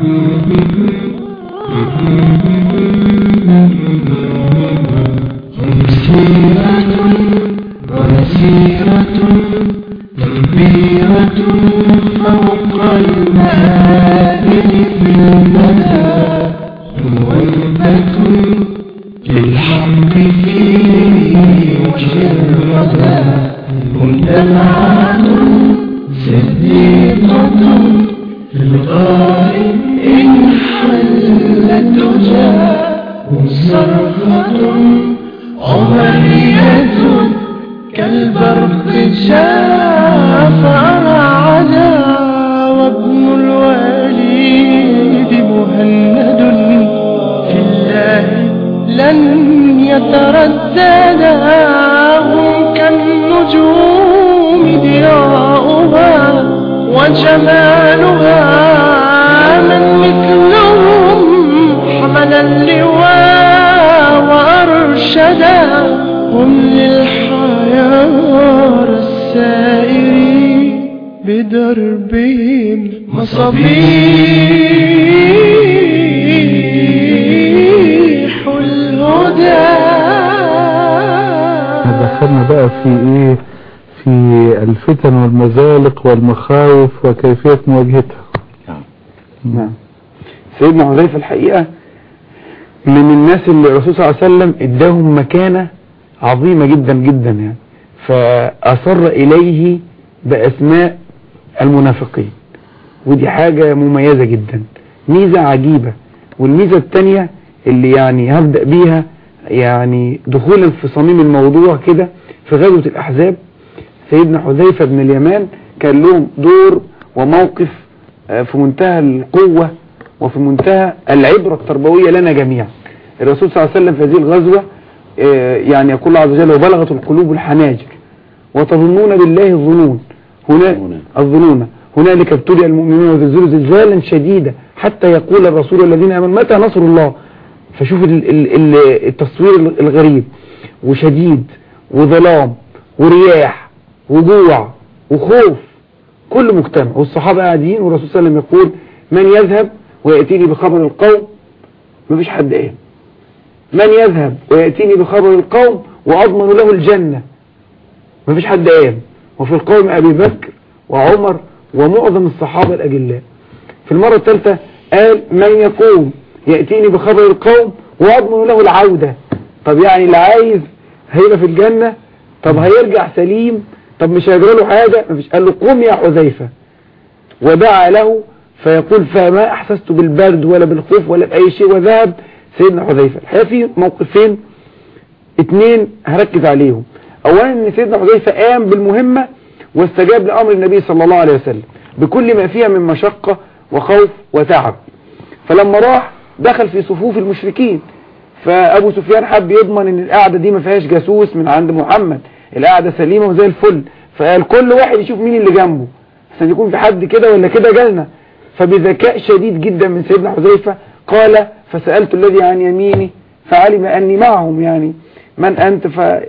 سيرة وسيرة كبيرة فوق المآبر في المدى موبة للحق فيه وشرة مندمعة صديقة في الغائب إن حلت جاء صرخة عمرية كالبرق شاف رعدا وابن الوليد مهند في الله لن يترددا هم كالنجوم ضياؤها وجمالها من مثلهم حمل اللواء وأرشدا هم للحيار السائرين بدربهم مصابيح الهدى دخلنا بقى في ايه في الفتن والمزالق والمخاوف وكيفية مواجهتها نعم سيدنا حذيفة الحقيقة من الناس اللي الرسول صلى الله عليه وسلم اداهم مكانة عظيمة جدا جدا يعني فأصر إليه بأسماء المنافقين ودي حاجة مميزة جدا ميزة عجيبة والميزة التانية اللي يعني هبدأ بيها يعني دخولا في صميم الموضوع كده في غزوة الأحزاب سيدنا حذيفة بن اليمان كان لهم دور وموقف آه، في منتهى القوة وفي منتهى العبرة التربوية لنا جميعا الرسول صلى الله عليه وسلم في هذه الغزوة آه، يعني يقول الله عز وجل وبلغت القلوب الحناجر وتظنون بالله الظنون هنا الظنون هنالك ابتلي المؤمنون وزلزلوا زلزالا شديدا حتى يقول الرسول والذين امنوا متى نصر الله فشوف ال- ال- ال- التصوير الغريب وشديد وظلام ورياح وجوع وخوف كل مجتمع والصحابة قاعدين والرسول صلى الله عليه وسلم يقول من يذهب ويأتيني بخبر القوم مفيش حد قام من يذهب ويأتيني بخبر القوم وأضمن له الجنة مفيش حد قام وفي القوم أبي بكر وعمر ومعظم الصحابة الأجلاء في المرة الثالثة قال من يقوم يأتيني بخبر القوم وأضمن له العودة طب يعني اللي عايز هيبقى في الجنة طب هيرجع سليم طب مش هيجرى له حاجة مفيش قال له قوم يا حذيفة ودعا له فيقول فما أحسست بالبرد ولا بالخوف ولا بأي شيء وذهب سيدنا حذيفة الحقيقة في موقفين اتنين هركز عليهم اولا ان سيدنا حذيفة قام بالمهمة واستجاب لامر النبي صلى الله عليه وسلم بكل ما فيها من مشقة وخوف وتعب فلما راح دخل في صفوف المشركين فابو سفيان حب يضمن ان القعدة دي ما فيهاش جاسوس من عند محمد القعدة سليمة وزي الفل فقال كل واحد يشوف مين اللي جنبه عشان يكون في حد كده ولا كده جالنا فبذكاء شديد جدا من سيدنا حذيفة قال فسألت الذي عن يميني فعلم أني معهم يعني من أنت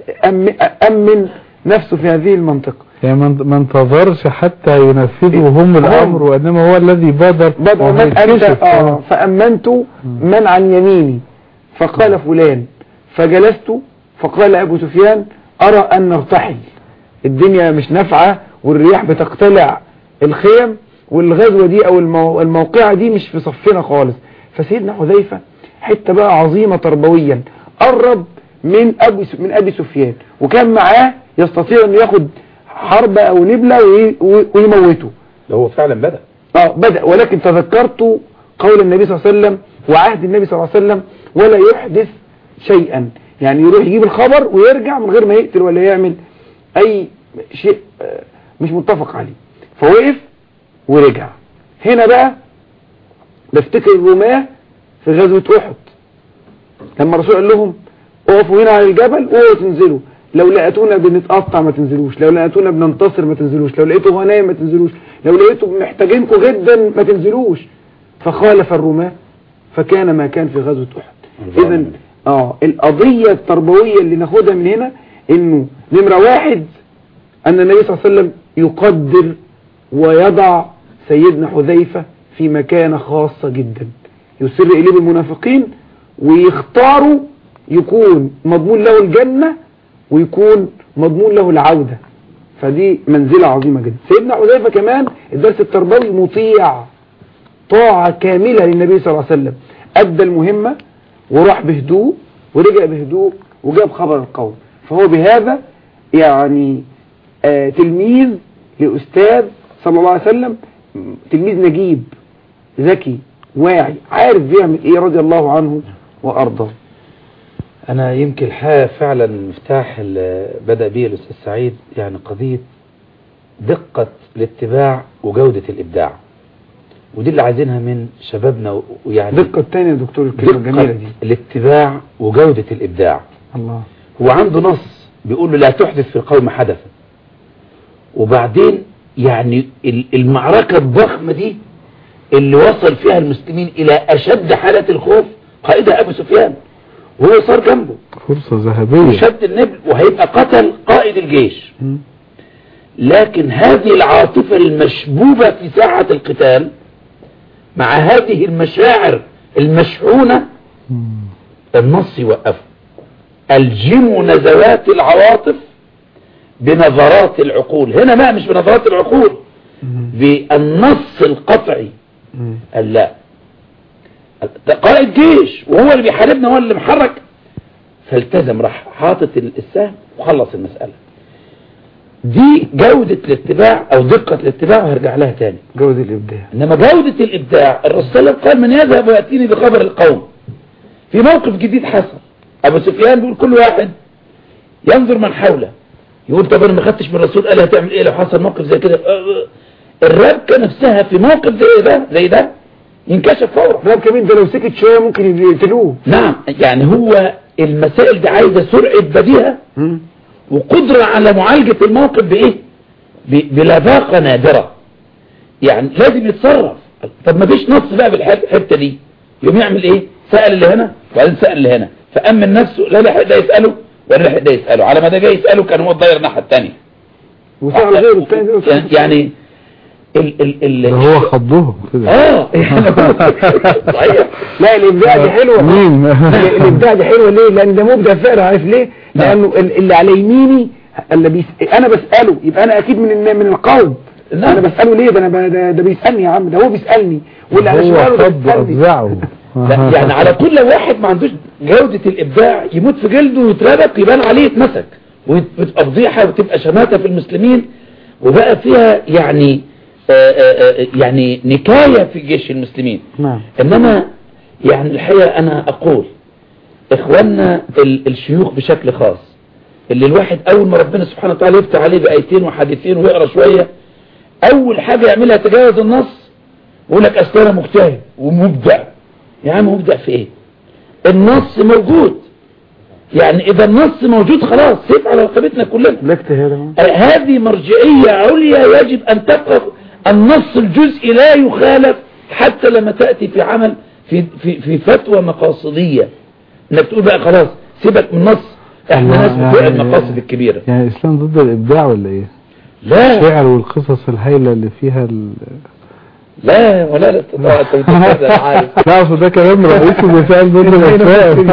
فأمن نفسه في هذه المنطقة يعني ما ما انتظرش حتى ينفذوا هم الامر وانما هو الذي بادر بدأ وهو من أنت يكتشف. آه فأمنت من عن يميني فقال فلان فجلست فقال أبو سفيان أرى أن نرتحل الدنيا مش نافعة والرياح بتقتلع الخيم والغزوة دي أو المو... الموقعة دي مش في صفنا خالص فسيدنا حذيفة حتة بقى عظيمة تربويا قرب من أبي من أبي سفيان وكان معاه يستطيع أن ياخد حربة أو نبلة وي... وي- ويموته ده هو فعلا بدأ اه بدأ ولكن تذكرت قول النبي صلى الله عليه وسلم وعهد النبي صلى الله عليه وسلم ولا يحدث شيئا يعني يروح يجيب الخبر ويرجع من غير ما يقتل ولا يعمل اي شيء آه، مش متفق عليه فوقف ورجع هنا بقى بفتكر الرماة في غزوة احد لما الرسول قال لهم اقفوا هنا على الجبل اوعوا تنزلوا لو لقيتونا بنتقطع ما تنزلوش لو لقيتونا بننتصر ما تنزلوش لو لقيتوا غنايم ما تنزلوش لو لقيتوا محتاجينكم جدا ما تنزلوش فخالف الرماة فكان ما كان في غزوة احد اذا اه القضية التربوية اللي ناخدها من هنا انه نمرة واحد ان النبي صلى الله عليه وسلم يقدر ويضع سيدنا حذيفة في مكانة خاصة جدا يسر إليه بالمنافقين ويختاروا يكون مضمون له الجنة ويكون مضمون له العودة فدي منزلة عظيمة جدا سيدنا حذيفة كمان الدرس التربوي مطيع طاعة كاملة للنبي صلى الله عليه وسلم أدى المهمة وراح بهدوء ورجع بهدوء وجاب خبر القوم فهو بهذا يعني آه تلميذ لأستاذ صلى الله عليه وسلم تلميذ نجيب ذكي واعي عارف بيعمل ايه رضي الله عنه وارضاه أنا يمكن الحقيقة فعلا المفتاح اللي بدأ به الأستاذ سعيد يعني قضية دقة الاتباع وجودة الإبداع ودي اللي عايزينها من شبابنا ويعني دقة الثانية يا دكتور الكلمة الجميلة دقة دي الاتباع وجودة الإبداع الله هو عنده نص بيقول له لا تحدث في القوم حدثا وبعدين يعني ال- المعركة الضخمة دي اللي وصل فيها المسلمين إلى أشد حالة الخوف قائدها أبو سفيان وهو صار جنبه فرصة ذهبية شد النبل وهيبقى قتل قائد الجيش لكن هذه العاطفة المشبوبة في ساعة القتال مع هذه المشاعر المشحونة النص يوقفه الجموا نزوات العواطف بنظرات العقول هنا بقى مش بنظرات العقول بالنص القطعي قال لا ده قائد جيش وهو اللي بيحاربنا هو اللي محرك فالتزم راح حاطط السهم وخلص المسألة دي جودة الاتباع او دقة الاتباع وهرجع لها تاني جودة الإبداع انما جودة الابداع الرسول صلى الله عليه وسلم قال من يذهب ويأتيني بخبر القوم في موقف جديد حصل ابو سفيان بيقول كل واحد ينظر من حوله يقول طب انا ما خدتش من الرسول قال هتعمل ايه لو حصل موقف زي كده أه، الربكة نفسها في موقف زي ده زي ده ينكشف فورا راب كمان ده لو سكت شوية ممكن يقتلوه نعم يعني هو المسائل دي عايزة سرعة بديهة وقدرة على معالجة الموقف بإيه ب- بلباقة نادرة يعني لازم يتصرف طب ما فيش نص بقى في الح- الحتة دي يقوم يعمل ايه سأل اللي هنا وبعدين سأل اللي هنا فأمن نفسه لا لحق ده يسأله ولا لحق ده يسأله على ما ده جاي يسأله كان هو الضير الناحية التانية وسأل غيره التاني ده يعني ال ال ال ده هو خضهم كده اه يعني هو- صحيح لا الإبداع دي حلوة مين الإبداع دي حلوة ليه لأن ده مبدع فعلا عارف ليه لأنه ال- اللي على يميني اللي بيس... أنا بسأله يبقى أنا أكيد من الن- من القوم نعم. أنا بسأله ليه ده أنا ب... ده, ده بيسألني يا عم ده هو بيسألني واللي على هو شماله ده خض بيسألني أفزعه لا يعني على طول لو واحد ما عندوش جودة الإبداع يموت في جلده ويتربك يبان عليه يتمسك وتبقى فضيحة وتبقى شماتة في المسلمين وبقى فيها يعني آآ آآ يعني نكاية في جيش المسلمين نعم إنما يعني الحقيقة أنا أقول إخواننا ال- الشيوخ بشكل خاص اللي الواحد أول ما ربنا سبحانه وتعالى يفتح عليه بآيتين وحديثين ويقرأ شوية أول حاجة يعملها يتجاوز النص ويقول لك أصل أنا مجتهد ومبدع يا عم مبدع في إيه النص موجود يعني إذا النص موجود خلاص سيف على رقبتنا كلنا لا اجتهاد أهو. آه، هذه مرجعية عليا يجب أن تبقى النص الجزئي لا يخالف حتى لما تأتي في عمل في, في, في فتوى مقاصدية انك تقول بقى خلاص سيبك من النص احنا ناس بتوع يعني- المقاصد الكبيرة يعني الإسلام ضد الإبداع ولا إيه لا الشعر والقصص الهايلة اللي فيها ال... لا ولا لا تطلع انت بتتكلم عارف لا أصل ده كلام رئيس الوسائل ضد الإسلام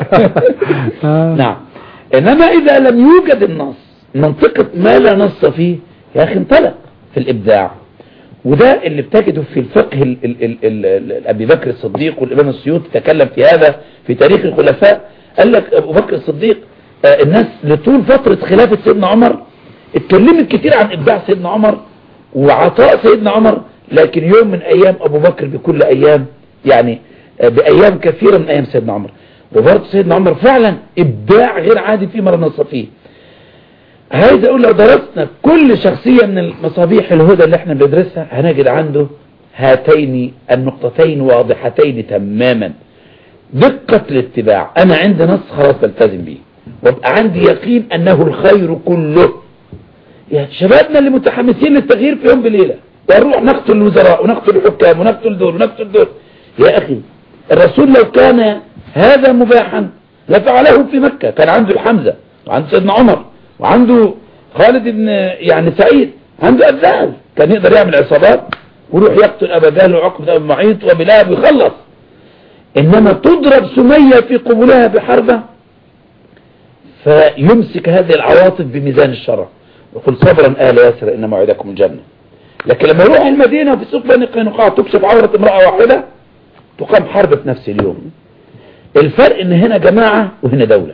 آه. نعم انما اذا لم يوجد النص منطقة ما لا نص فيه يا اخي انطلق في الابداع وده اللي بتجده في الفقه ال ال ال ال ال ابي بكر الصديق والامام السيوطي تكلم في هذا في تاريخ الخلفاء قال لك ابو بكر الصديق آه الناس لطول فترة خلافة سيدنا عمر اتكلمت كتير عن ابداع سيدنا عمر وعطاء سيدنا عمر لكن يوم من ايام ابو بكر بكل ايام يعني آه بايام كثيرة من ايام سيدنا عمر وبرضه سيدنا عمر فعلا ابداع غير عادي فيما لا نص فيه عايز اقول لو درسنا كل شخصية من المصابيح الهدى اللي احنا بندرسها هنجد عنده هاتين النقطتين واضحتين تماما دقة الاتباع انا عندي نص خلاص بلتزم بيه وابقى عندي يقين انه الخير كله يا شبابنا اللي متحمسين للتغيير في يوم بليلة ونروح نقتل الوزراء ونقتل الحكام ونقتل دول ونقتل دول يا اخي الرسول لو كان هذا مباحا لفعله في مكة كان عنده الحمزة وعنده سيدنا عمر وعنده خالد بن يعني سعيد عنده أذان كان يقدر يعمل عصابات ويروح يقتل ابا جهل وعقبة ابي معيط وبلهب ويخلص انما تضرب سمية في قبولها بحربة فيمسك هذه العواطف بميزان الشرع ويقول صبرا آل ياسر إن موعدكم الجنة لكن لما يروح المدينة في سوق بني قينقاع تكشف عورة امرأة واحدة تقام حرب في نفس اليوم الفرق ان هنا جماعة وهنا دولة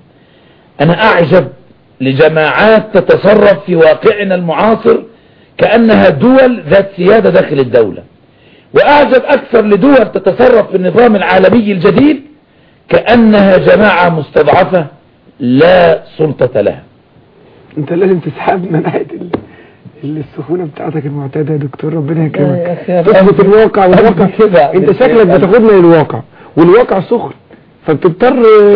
انا اعجب لجماعات تتصرف في واقعنا المعاصر كأنها دول ذات سيادة داخل الدولة واعجب اكثر لدول تتصرف في النظام العالمي الجديد كأنها جماعة مستضعفة لا سلطة لها انت لازم تسحب من ناحيه ال- ال- السخونه بتاعتك المعتاده يا دكتور ربنا يا أخي يكرمك تثبت الواقع والواقع كده. انت شكلك بتاخدنا للواقع والواقع سخن فبتضطر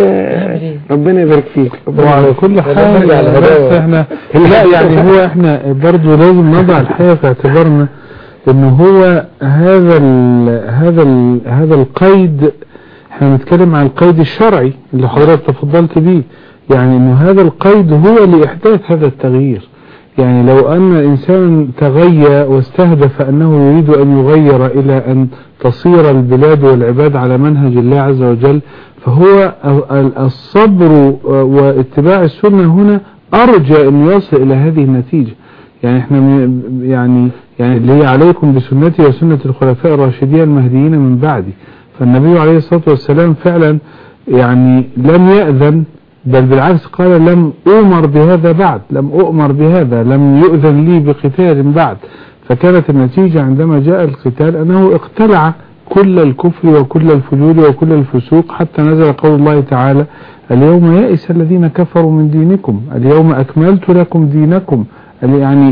ربنا يبارك فيك ربنا وعلى يبارك كل فيك. حال نرجع بس للهداوة. احنا لا يعني هو احنا برضو لازم نضع الحقيقة في اعتبارنا ان هو هذا ال هذا ال هذا القيد احنا بنتكلم عن القيد الشرعي اللي حضرتك تفضلت بيه يعني انه هذا القيد هو لإحداث هذا التغيير يعني لو أن إنسان تغيى واستهدف أنه يريد أن يغير إلى أن تصير البلاد والعباد على منهج الله عز وجل فهو ال- الصبر واتباع السنة هنا أرجى أن يصل إلى هذه النتيجة يعني احنا م- يعني يعني اللي هي عليكم بسنتي وسنة الخلفاء الراشدين المهديين من بعدي فالنبي عليه الصلاة والسلام فعلا يعني لم يأذن بل بالعكس قال لم أؤمر بهذا بعد لم أؤمر بهذا لم يؤذن لي بقتال بعد فكانت النتيجة عندما جاء القتال أنه اقتلع كل الكفر وكل الفجور وكل الفسوق حتى نزل قول الله تعالى اليوم يئس الذين كفروا من دينكم اليوم أكملت لكم دينكم يعني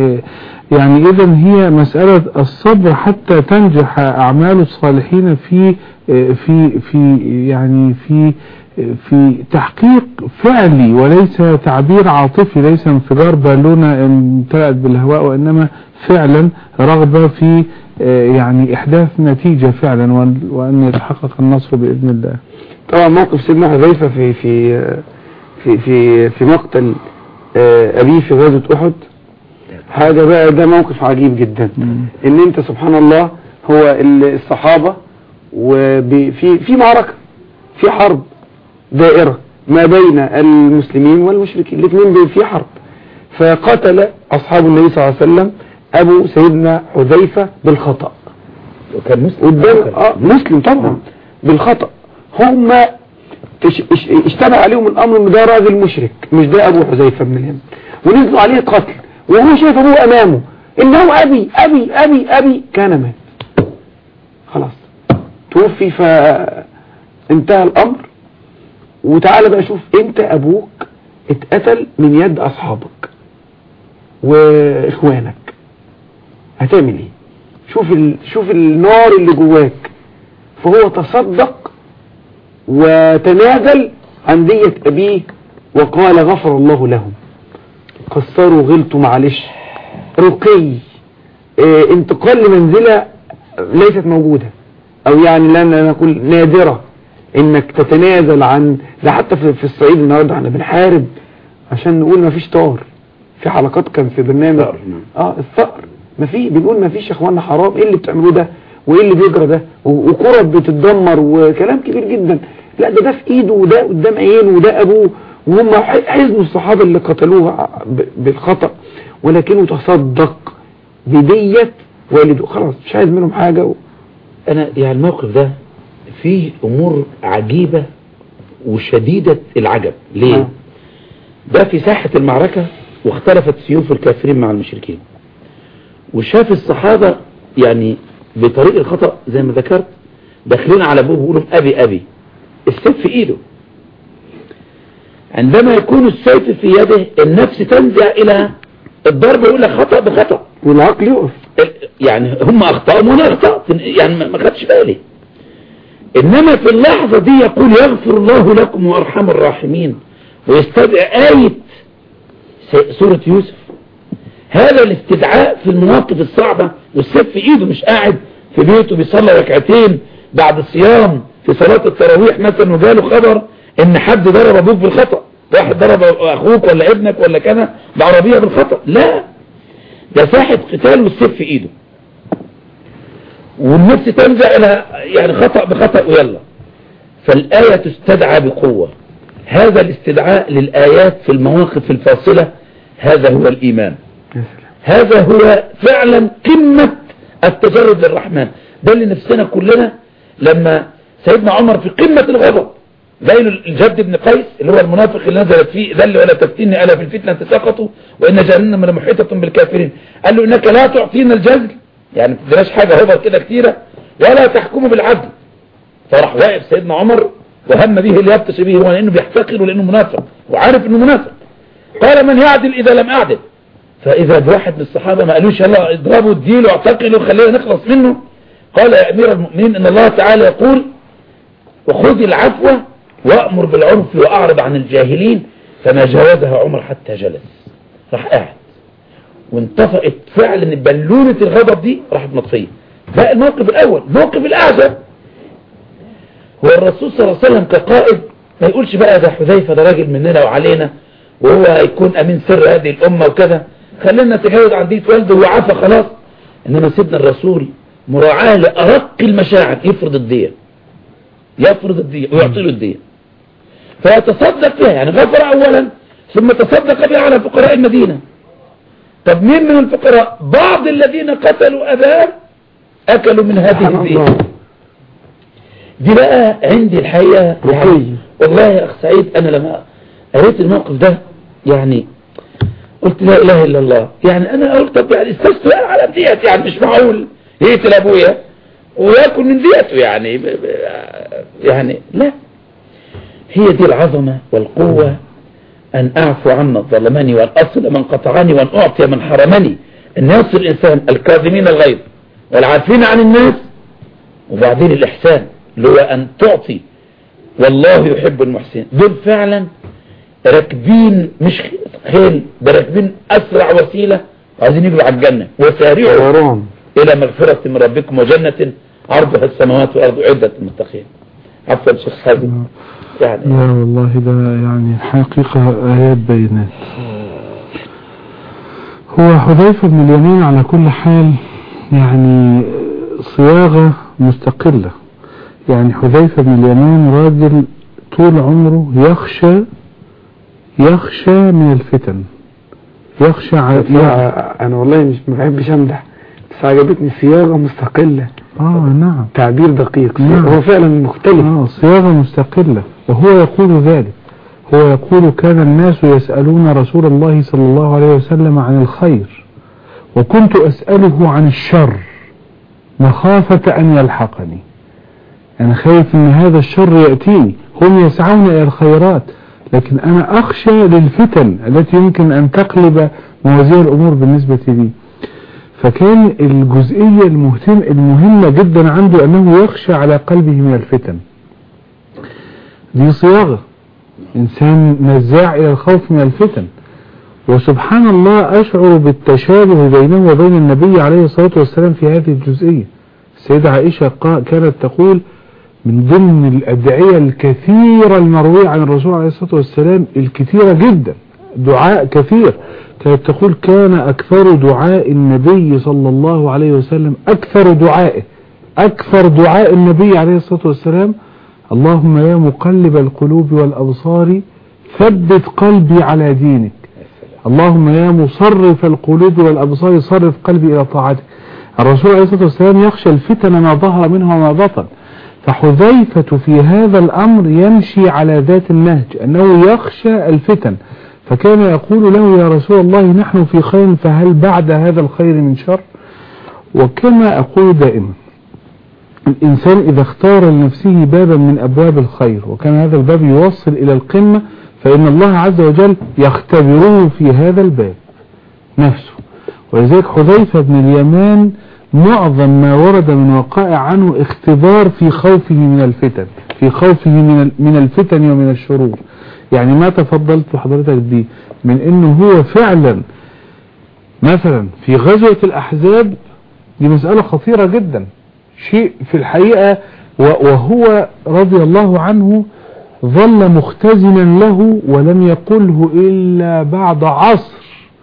يعني إذا هي مسألة الصبر حتى تنجح أعمال الصالحين في في في يعني في في تحقيق فعلي وليس تعبير عاطفي ليس انفجار بالونة امتلأت بالهواء وإنما فعلا رغبة في يعني إحداث نتيجة فعلا وأن- وأن يتحقق النصر بإذن الله طبعا موقف سيدنا حذيفة في في في في في مقتل آه، أبيه في غزوة أحد حاجة بقى ده موقف عجيب جدا إن أنت سبحان الله هو ال- الصحابة وفي في معركة في حرب دائرة ما بين المسلمين والمشركين الاثنين في حرب فقتل أصحاب النبي صلى الله عليه وسلم أبو سيدنا حذيفة بالخطأ وكان مسلم قدام اه مسلم طبعا بالخطأ هم تش- اش- اشتبه عليهم الامر ان ده راجل مشرك مش ده ابو حذيفه بن اليمن ونزلوا عليه قتل وهو شايف ابوه امامه انه ابي ابي ابي ابي كان مات خلاص توفي فانتهى الامر وتعالى بقى شوف انت ابوك اتقتل من يد اصحابك واخوانك هتعمل ايه شوف ال... شوف النار اللي جواك فهو تصدق وتنازل عن دية أبيه وقال غفر الله لهم قصروا غلطوا معلش رقي اه انتقال لمنزلة ليست موجودة او يعني لا نقول نادرة انك تتنازل عن ده حتى في, في الصعيد النهاردة احنا بنحارب عشان نقول ما فيش طار في حلقات كان في برنامج الثأر، نعم. اه الثأر ما في بنقول ما فيش يا اخوانا حرام ايه اللي بتعملوه ده وايه اللي بيجرى ده و- وكرة بتتدمر وكلام كبير جدا لا ده ده في ايده وده قدام عينه وده ابوه وهم ح- حزنوا الصحابة اللي قتلوه ع- ب- بالخطأ ولكنه تصدق بدية والده خلاص مش عايز منهم حاجة و... انا يعني الموقف ده فيه امور عجيبة وشديدة العجب ليه آه. ده في ساحة المعركة واختلفت سيوف الكافرين مع المشركين وشاف الصحابة يعني بطريق الخطأ زي ما ذكرت داخلين على ابوه بيقولوا ابي ابي السيف في ايده عندما يكون السيف في يده النفس تنزع الى الضرب يقول لك خطأ بخطأ والعقل يقف يعني هم اخطأوا وانا اخطأت يعني ما- ما خدش بالي انما في اللحظة دي يقول يغفر الله لكم وارحم الراحمين ويستدعي آية س- سورة يوسف هذا الاستدعاء في المواقف الصعبة والسيف في ايده مش قاعد في بيته بيصلي ركعتين بعد الصيام في صلاة التراويح مثلا وجاله خبر ان حد ضرب ابوك بالخطأ واحد ضرب اخوك ولا ابنك ولا كذا بعربية بالخطأ لا ده ساحة قتال والسيف في ايده والنفس تنزع الى يعني خطأ بخطأ ويلا فالآية تستدعى بقوة هذا الاستدعاء للآيات في المواقف الفاصلة هذا هو الإيمان يا سلام هذا هو فعلا قمة التجرد للرحمن ده اللي نفسنا كلنا لما سيدنا عمر في قمة الغضب جاي له الجد بن قيس اللي هو المنافق اللي نزلت فيه ذل ولا تفتني ألا في الفتنة تسقطوا وإن جهنم لمحيطة بالكافرين قال له إنك لا تعطينا الجزل يعني ما تديناش حاجة هبط كده كتيرة ولا تحكموا بالعدل فراح واقف سيدنا عمر وهم به اللي يبتش به هو لأنه بيحتقر لأنه منافق وعارف إنه منافق قال من يعدل إذا لم أعدل فإذا بواحد من الصحابة ما قالوش يلا اضربوا اديله واعتقلوا وخلينا نخلص منه قال يا أمير المؤمنين إن الله تعالى يقول وخذ العفو وأمر بالعرف وأعرض عن الجاهلين فما جاوزها عمر حتى جلس راح قاعد وانطفأت فعلا بلونة الغضب دي راحت مطفية ده الموقف الأول الموقف الأعجب هو الرسول صلى الله عليه وسلم كقائد ما يقولش بقى ده حذيفة ده راجل مننا وعلينا وهو هيكون أمين سر هذه الأمة وكذا خلينا نتجاوز عن ديت والده وعفى خلاص إنما سيدنا الرسول مراعاة لأرق المشاعر يفرض الدية يفرض الدية ويعطي له الدية فيتصدق فيها يعني غفر أولا ثم تصدق بها على فقراء المدينة طب مين من الفقراء بعض الذين قتلوا أباه أكلوا من هذه سبحان الدية الله دي بقى عندي الحقيقة يعني رقي. والله يا أخ سعيد أنا لما قريت الموقف ده يعني قلت لا إله إلا الله يعني أنا قلت طب يعني استفسوا على ديت يعني مش معقول يقتل أبويا ويأكل من ديته يعني ب- ب- يعني لا هي دي العظمة والقوة أن أعفو عمن ظلمني وأن أصل من قطعني وأن أعطي من حرمني أن يصل الإنسان الكاظمين الغيظ والعافين عن الناس وبعدين الإحسان اللي هو أن تعطي والله يحب المحسنين دول فعلا راكبين مش خيل ده راكبين أسرع وسيلة وعايزين يجروا على الجنة وسارعوا غرام إلى مغفرة من ربكم وجنة عرضها السماوات والأرض عدة المتقين عفوا شيخ حازم يعني لا والله ده يعني حقيقة آيات بينات هو حذيفة بن اليمين على كل حال يعني صياغة مستقلة يعني حذيفة بن اليمين راجل طول عمره يخشى يخشى من الفتن يخشى ع- لا، انا والله مش ما بحبش امدح بس عجبتني صياغه مستقله اه نعم تعبير دقيق نعم. هو فعلا مختلف آه صياغة مستقلة وهو يقول ذلك هو يقول كان الناس يسألون رسول الله صلى الله عليه وسلم عن الخير وكنت أسأله عن الشر مخافة أن يلحقني أنا خايف أن هذا الشر يأتيني هم يسعون إلى الخيرات لكن أنا أخشى للفتن التي يمكن أن تقلب موازين الأمور بالنسبة لي فكان الجزئية المهتم المهمة جدا عنده أنه يخشى على قلبه من الفتن دي صياغة إنسان نزاع إلى الخوف من الفتن وسبحان الله أشعر بالتشابه بينه وبين النبي عليه الصلاة والسلام في هذه الجزئية السيدة عائشة قا- كانت تقول من ضمن الأدعية الكثيرة المروية عن الرسول عليه الصلاة والسلام الكثيرة جدا دعاء كثير كانت تقول كان أكثر دعاء النبي صلى الله عليه وسلم أكثر دعائه أكثر دعاء النبي عليه الصلاة والسلام اللهم يا مقلب القلوب والأبصار ثبت قلبي على دينك اللهم يا مصرف القلوب والأبصار صرف قلبي إلى طاعتك الرسول عليه الصلاة والسلام يخشى الفتن ما ظهر منها وما بطن فحذيفة في هذا الأمر يمشي على ذات النهج أنه يخشى الفتن فكان يقول له يا رسول الله نحن في خير فهل بعد هذا الخير من شر وكما أقول دائما الإنسان إذا اختار لنفسه بابا من أبواب الخير وكان هذا الباب يوصل إلى القمة فإن الله عز وجل يختبره في هذا الباب نفسه ولذلك حذيفة بن اليمان معظم ما ورد من وقائع عنه اختبار في خوفه من الفتن في خوفه من ال- من الفتن ومن الشرور يعني ما تفضلت حضرتك بيه من انه هو فعلا مثلا في غزوة الاحزاب دي مسألة خطيرة جدا شيء في الحقيقة و- وهو رضي الله عنه ظل مختزنا له ولم يقله إلا بعد عصر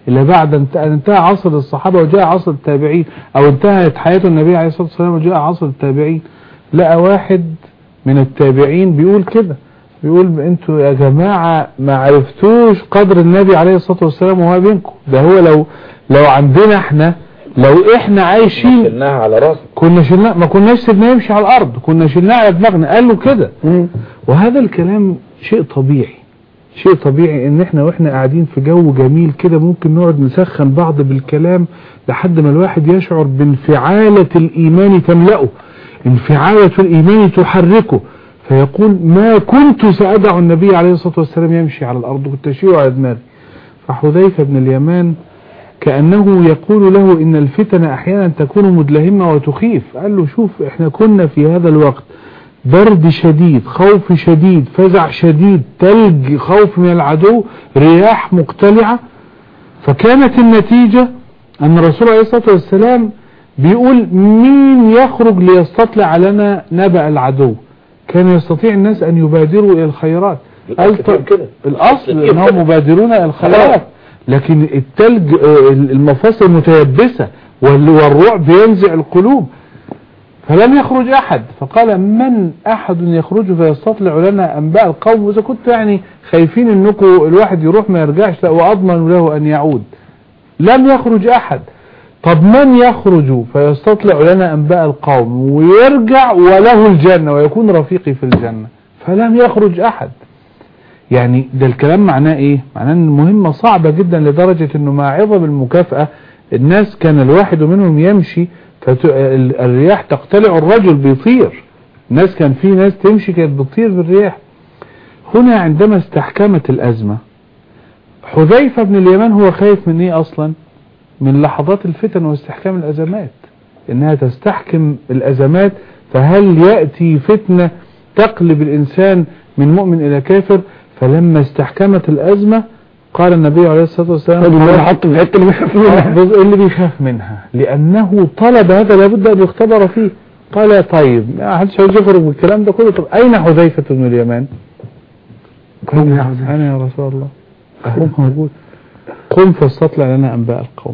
إلا بعد انت- أن انتهى عصر الصحابة وجاء عصر التابعين أو انتهت حياة النبي عليه الصلاة والسلام وجاء عصر التابعين لقى واحد من التابعين بيقول كده بيقول انتوا يا جماعة ما عرفتوش قدر النبي عليه الصلاة والسلام وهو بينكم ده هو لو لو عندنا احنا لو احنا عايشين شلناها على راسنا كنا شلنا ما كناش سيبناه يمشي على الارض كنا شلناه على دماغنا قال له كده وهذا الكلام شيء طبيعي شيء طبيعي ان احنا واحنا قاعدين في جو جميل كده ممكن نقعد نسخن بعض بالكلام لحد ما الواحد يشعر بانفعالة الايمان تملأه انفعالة الايمان تحركه فيقول ما كنت سأدع النبي عليه الصلاة والسلام يمشي على الارض كنت اشيله على دماغي فحذيفة بن اليمان كأنه يقول له إن الفتن أحيانا تكون مدلهمة وتخيف قال له شوف إحنا كنا في هذا الوقت برد شديد خوف شديد فزع شديد تلج خوف من العدو رياح مقتلعة فكانت النتيجة أن الرسول عليه الصلاة والسلام بيقول مين يخرج ليستطلع لنا نبأ العدو كان يستطيع الناس أن يبادروا إلى الخيرات قال طب- كده الأصل أنهم مبادرون إلى الخيرات لكن التلج آه، المفاصل متيبسة وال- والرعب ينزع القلوب فلم يخرج أحد فقال من أحد يخرج فيستطلع لنا أنباء القوم وإذا كنت يعني خايفين أنكم الواحد يروح ما يرجعش لا وأضمن له أن يعود لم يخرج أحد طب من يخرج فيستطلع لنا أنباء القوم ويرجع وله الجنة ويكون رفيقي في الجنة فلم يخرج أحد يعني ده الكلام معناه ايه معناه ان المهمة صعبة جدا لدرجة انه مع عظم المكافأة الناس كان الواحد منهم يمشي فالرياح تقتلع الرجل بيطير الناس كان في ناس تمشي كانت بتطير بالرياح هنا عندما استحكمت الأزمة حذيفة بن اليمان هو خايف من ايه اصلا من لحظات الفتن واستحكام الأزمات انها تستحكم الأزمات فهل يأتي فتنة تقلب الإنسان من مؤمن إلى كافر فلما استحكمت الأزمة قال النبي عليه الصلاة والسلام اللي حط في الحته اللي بيخاف آه، منها بص- اللي بيخاف منها لأنه طلب هذا لابد أن يختبر فيه قال طيب ما حدش عايز يخرج من الكلام ده كله طب أين حذيفة بن اليمان قم يا حذيفة. أنا يا رسول الله هو موجود قم فاستطلع لنا أنباء القوم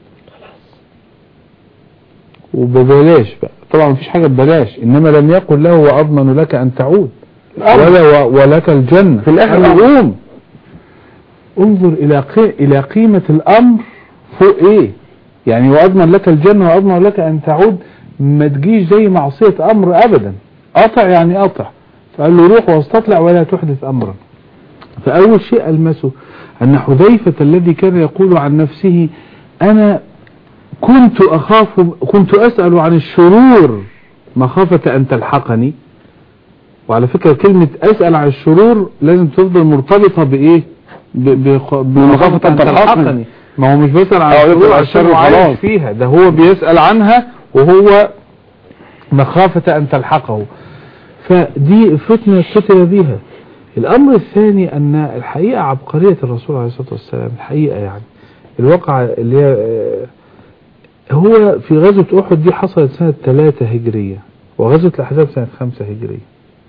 وببلاش بقى طبعا مفيش حاجة ببلاش إنما لم يقل له وأضمن لك أن تعود ولا و- ولك الجنة في الآخر قال له قوم انظر إلى قي... إلى قيمة الأمر فوق إيه يعني وأضمن لك الجنة وأضمن لك أن تعود ما تجيش زي معصية أمر أبدا قطع يعني قطع فقال له روح واستطلع ولا تحدث أمرا فأول شيء ألمسه أن حذيفة الذي كان يقول عن نفسه أنا كنت أخاف كنت أسأل عن الشرور مخافة أن تلحقني وعلى فكرة كلمة أسأل عن الشرور لازم تفضل مرتبطة بإيه ب- بخ- بمخافة أن تلحقني ما هو مش بيسأل عن أو الشرور يسأل عن عشان الشر هو عايش وخلاص. فيها ده هو بيسأل عنها وهو مخافة أن تلحقه فدي فتنة فتن بها الأمر الثاني أن الحقيقة عبقرية الرسول عليه الصلاة والسلام الحقيقة يعني الواقع اللي هي آه، هو في غزوة أحد دي حصلت سنة 3 هجرية وغزوة الأحزاب سنة 5 هجرية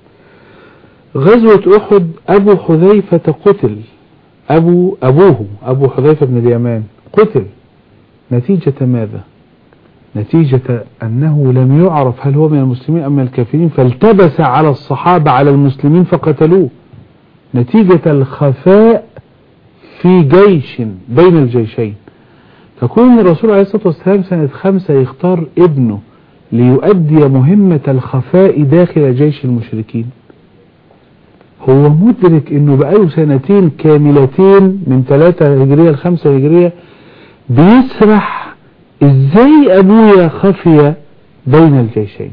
غزوة أحد أبو حذيفة قتل أبو أبوه أبو حذيفة بن اليمان قتل نتيجة ماذا نتيجة أنه لم يعرف هل هو من المسلمين أم من الكافرين فالتبس على الصحابة على المسلمين فقتلوه نتيجة الخفاء في جيش بين الجيشين فكون الرسول عليه الصلاة والسلام سنة خمسة يختار ابنه ليؤدي مهمة الخفاء داخل جيش المشركين هو مدرك انه بقاله سنتين كاملتين من ثلاثة هجرية لخمسة هجرية بيسرح ازاي ابويا خفي بين الجيشين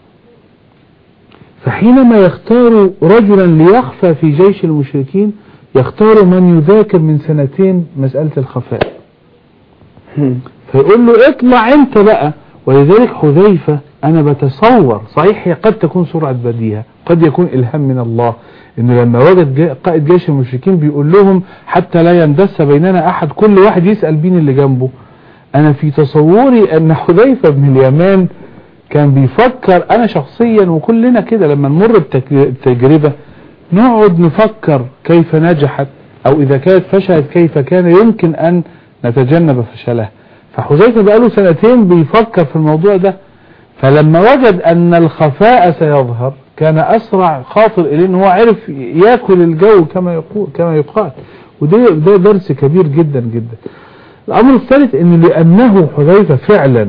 فحينما يختار رجلا ليخفى في جيش المشركين يختار من يذاكر من سنتين مسألة الخفاء فيقول له اطلع انت بقى ولذلك حذيفة انا بتصور صحيح هي قد تكون سرعة بديهة قد يكون الهام من الله انه لما وجد جا- قائد جيش المشركين بيقول لهم حتى لا يندس بيننا احد كل واحد يسأل مين اللي جنبه انا في تصوري ان حذيفة بن اليمان كان بيفكر انا شخصيا وكلنا كده لما نمر بتك- بتجربة نقعد نفكر كيف نجحت او اذا كانت فشلت كيف كان يمكن ان نتجنب فشلها فحذيفة بقاله سنتين بيفكر في الموضوع ده فلما وجد ان الخفاء سيظهر كان اسرع خاطر اليه ان هو عرف ياكل الجو كما يقول كما يقال وده ده درس كبير جدا جدا الامر الثالث ان لانه حذيفة فعلا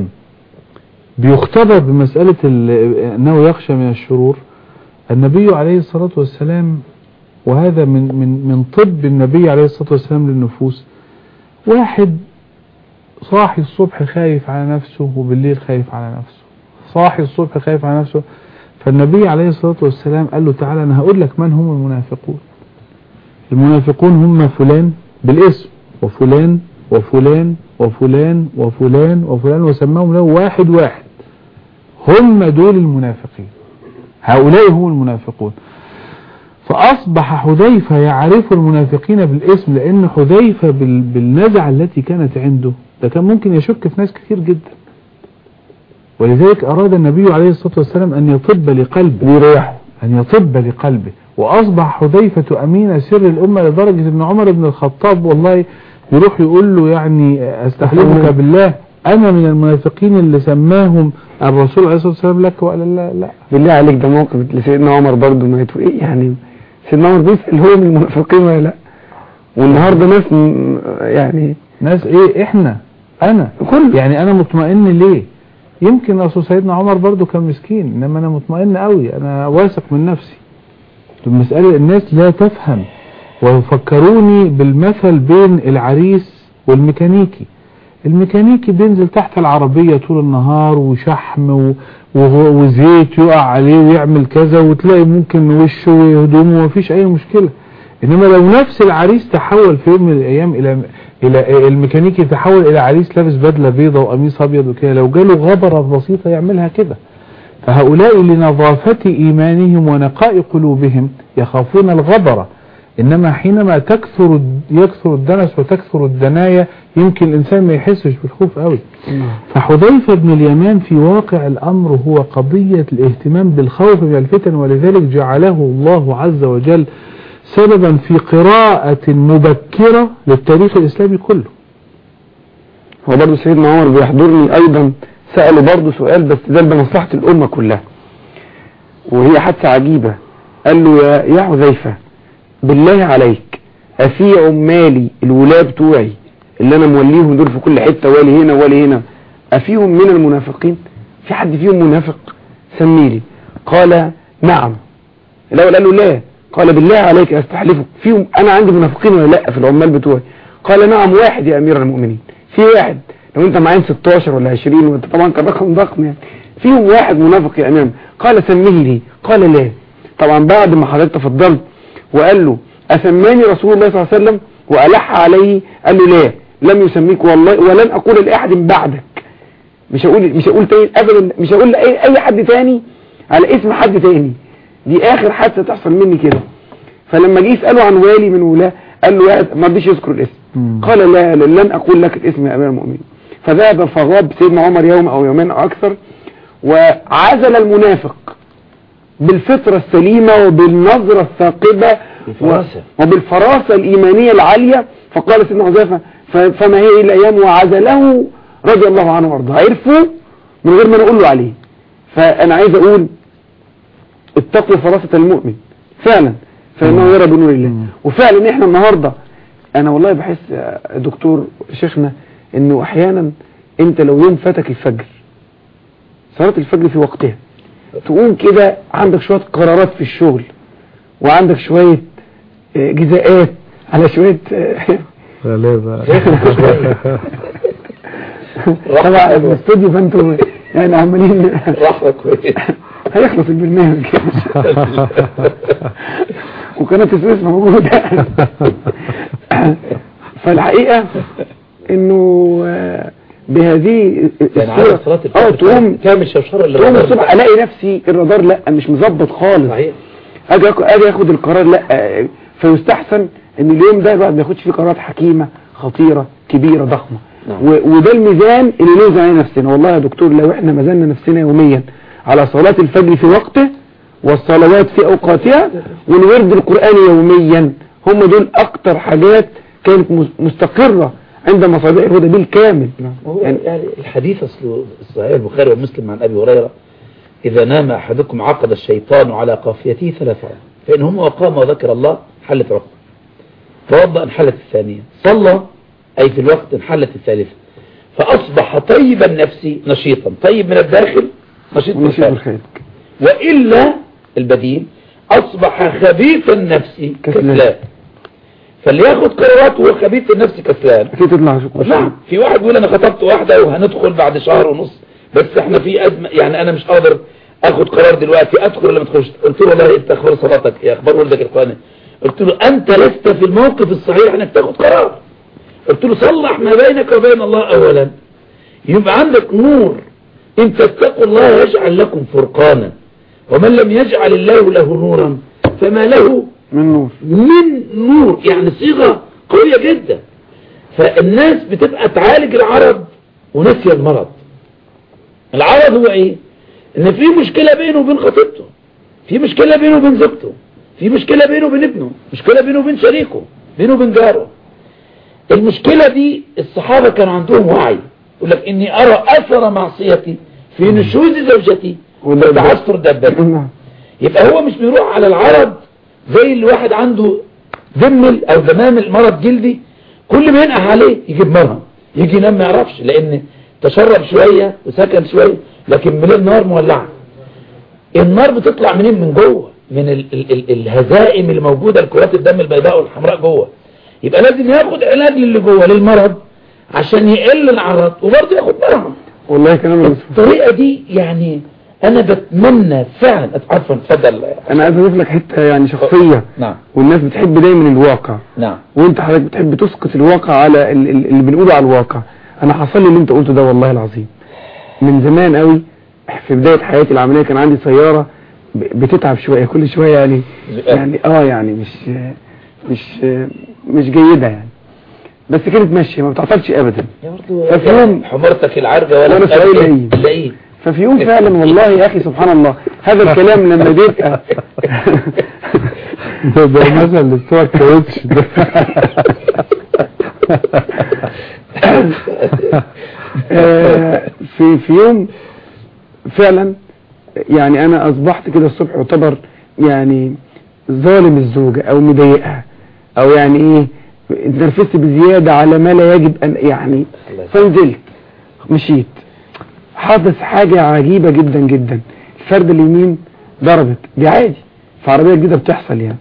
بيختبر بمسألة ال- انه يخشى من الشرور النبي عليه الصلاة والسلام وهذا من من من طب النبي عليه الصلاة والسلام للنفوس واحد صاحي الصبح خايف على نفسه وبالليل خايف على نفسه صاحي الصبح خايف على نفسه فالنبي عليه الصلاة والسلام قال له تعالى أنا هقول لك من هم المنافقون المنافقون هم فلان بالاسم وفلان وفلان وفلان وفلان وفلان وسماهم له واحد واحد هم دول المنافقين هؤلاء هم المنافقون فأصبح حذيفة يعرف المنافقين بالاسم لأن حذيفة بال- بالنزعة التي كانت عنده ده كان ممكن يشك في ناس كتير جدا ولذلك أراد النبي عليه الصلاة والسلام أن يطب لقلبه بيريحوا أن يطب لقلبه وأصبح حذيفة أمين سر الأمة لدرجة أن عمر بن الخطاب والله يروح يقول له يعني أستحلفك بالله أنا من المنافقين اللي سماهم الرسول عليه الصلاة والسلام لك وقال لا لا بالله عليك ده موقف لسيدنا عمر برضه ما يتو ايه يعني سيدنا عمر بيسأل هو من المنافقين ولا لا والنهارده ناس م- يعني ناس ايه احنا انا كل يعني انا مطمئن ليه يمكن اصل سيدنا عمر برضو كان مسكين انما انا مطمئن قوي انا واثق من نفسي المسألة الناس لا تفهم ويفكروني بالمثل بين العريس والميكانيكي الميكانيكي بينزل تحت العربية طول النهار وشحم و- وهو- وزيت يقع عليه ويعمل كذا وتلاقي ممكن وشه وهدومه ومفيش اي مشكلة انما لو نفس العريس تحول في يوم من الايام الى الى الميكانيكي تحول الى عريس لابس بدلة بيضة وقميص ابيض وكده لو جاله غبرة بسيطة يعملها كده فهؤلاء لنظافة ايمانهم ونقاء قلوبهم يخافون الغبرة انما حينما تكثر يكثر الدنس وتكثر الدنايا يمكن الانسان ما يحسش بالخوف قوي فحذيفة بن اليمان في واقع الامر هو قضية الاهتمام بالخوف من الفتن ولذلك جعله الله عز وجل سببا في قراءة مبكرة للتاريخ الاسلامي كله هو برضه سيدنا عمر بيحضرني ايضا سأله برضه سؤال بس ده بمصلحة الامة كلها وهي حادثة عجيبة قال له يا, يا حذيفة بالله عليك افي عمالي الولاة بتوعي اللي انا موليهم دول في كل حتة والي هنا والي هنا افيهم من المنافقين في حد فيهم منافق سميلي قال نعم الاول قال له لا قال بالله عليك استحلفك فيهم انا عندي منافقين ولا لا في العمال بتوعي قال نعم واحد يا امير المؤمنين في واحد لو انت معين 16 ولا 20 وانت طبعا كان رقم ضخم يعني فيهم واحد منافق يا امير قال سميه لي قال لا طبعا بعد ما حضرتك تفضلت وقال له اسماني رسول الله صلى الله عليه وسلم والح عليه قال له لا لم يسميك والله ولن اقول لاحد بعدك مش هقول مش هقول تاني ابدا مش هقول لاي اي حد تاني على اسم حد تاني دي اخر حادثه تحصل مني كده فلما جه يساله عن والي من ولاه قال له يا- ما رضيش يذكر الاسم مم. قال لا لن اقول لك الاسم يا امير المؤمنين فذهب فغاب سيدنا عمر يوم او يومين او اكثر وعزل المنافق بالفطرة السليمة وبالنظرة الثاقبة بالفراسة. و- وبالفراسة الإيمانية العالية فقال سيدنا حذيفة ف- فما هي إلا أيام وعزله رضي الله عنه وارضاه عرفوا من غير ما نقول له عليه فأنا عايز أقول اتقوا فراسة المؤمن فعلا فإنه يرى بنور الله مم. وفعلا إحنا النهاردة أنا والله بحس يا دكتور شيخنا إنه أحيانا أنت لو يوم فاتك الفجر صلاة الفجر في وقتها تقوم كده عندك شوية قرارات في الشغل وعندك شوية آه، جزاءات على شوية آه، غالبا طبعا الاستوديو فانتوا يعني عمالين رحمة كويس هيخلص البرنامج وقناة السويس موجودة فالحقيقة انه آه، بهذه يعني على صلاة اه الفجر تقوم تعمل شوشرة اللي تقوم غير- الصبح الاقي نفسي الرادار لا مش مظبط خالص صحيح اجي أخ- اجي اخد القرار لا آه، فيستحسن ان اليوم ده الواحد ما ياخدش فيه قرارات حكيمه خطيره كبيره ضخمه نعم. و- وده الميزان اللي نوزن عليه نفسنا والله يا دكتور لو احنا ميزاننا نفسنا يوميا على صلاه الفجر في وقته والصلوات في اوقاتها والورد القراني يوميا هم دول اكتر حاجات كانت مس- مستقره عند مصابيح الهدى بالكامل هو يعني يعني الحديث اصله صحيح البخاري ومسلم عن ابي هريره اذا نام احدكم عقد الشيطان على قافيته ثلاث عقد فان هم وقام وذكر الله حلت عقد توضا انحلت الثانيه صلى اي في الوقت انحلت الثالثه فاصبح طيب النفس نشيطا طيب من الداخل نشيط من ونشيط الخارج الخير وإلا البديل أصبح خبيث النفس كسلان. كسلان فاللي ياخد قرارات وهو خبيث النفس كسلان أكيد تطلع شكرا نعم في واحد يقول أنا خطبت واحدة وهندخل بعد شهر ونص بس احنا في أزمة يعني أنا مش قادر أخد قرار دلوقتي أدخل ولا ما أدخلش قلت له والله أنت أخبار صلاتك يا أخبار ولدك القرآن قلت له أنت لست في الموقف الصحيح أنك تاخد قرار قلت له صلح ما بينك وبين الله أولا يبقى عندك نور إن تتقوا الله يجعل لكم فرقانا ومن لم يجعل الله له نورا فما له من نور من نور يعني صيغة قوية جدا فالناس بتبقى تعالج العرض ونسي المرض العرض هو ايه ان في مشكلة بينه وبين خطيبته في مشكلة بينه وبين زوجته في مشكلة بينه وبين ابنه مشكلة بينه وبين شريكه بينه وبين جاره المشكلة دي الصحابة كان عندهم وعي يقول لك اني ارى اثر معصيتي في نشوز زوجتي وده- وتعثر دبتي نعم. يبقى هو مش بيروح على العرض زي اللي واحد عنده ذمل او ذمامل مرض جلدي كل ما ينقح عليه يجيب مرهم يجي ينام ما يعرفش لان تشرب شوية وسكن شوية لكن من النار مولعة النار بتطلع منين من جوه من ال ال ال الهزائم اللي موجودة الكرات الدم البيضاء والحمراء جوه يبقى لازم ياخد علاج للي جوه للمرض عشان يقل العرض وبرضه ياخد مرهم والله كلام الرسول الطريقة دي يعني انا بتمنى فعلا عفوا اتفضل انا عايز اضيف لك حته يعني شخصيه نعم والناس بتحب دايما الواقع نعم وانت حضرتك بتحب تسقط الواقع على ال- ال- اللي بنقوله على الواقع انا حصل لي اللي انت قلته ده والله العظيم من زمان قوي في بدايه حياتي العمليه كان عندي سياره ب- بتتعب شويه كل شويه يعني يعني اه يعني مش مش مش جيده يعني بس كانت ماشيه ما بتعطلش ابدا يا برضو ففهم- حمارتك العرجة ولا ولا سؤال لاقيه لاقيه. لاقيه ففي يوم فعلا والله يا اخي سبحان الله هذا الكلام لما بيبقى ده ده المثل اللي بتوع الكاوتش ده آه، في في يوم فعلا يعني انا اصبحت كده الصبح يعتبر يعني ظالم الزوجة او مضايقها او يعني ايه اتنرفزت بزيادة على ما لا يجب ان يعني فنزلت مشيت حدث حاجة عجيبة جدا جدا الفرد اليمين ضربت دي عادي في عربية جديدة بتحصل يعني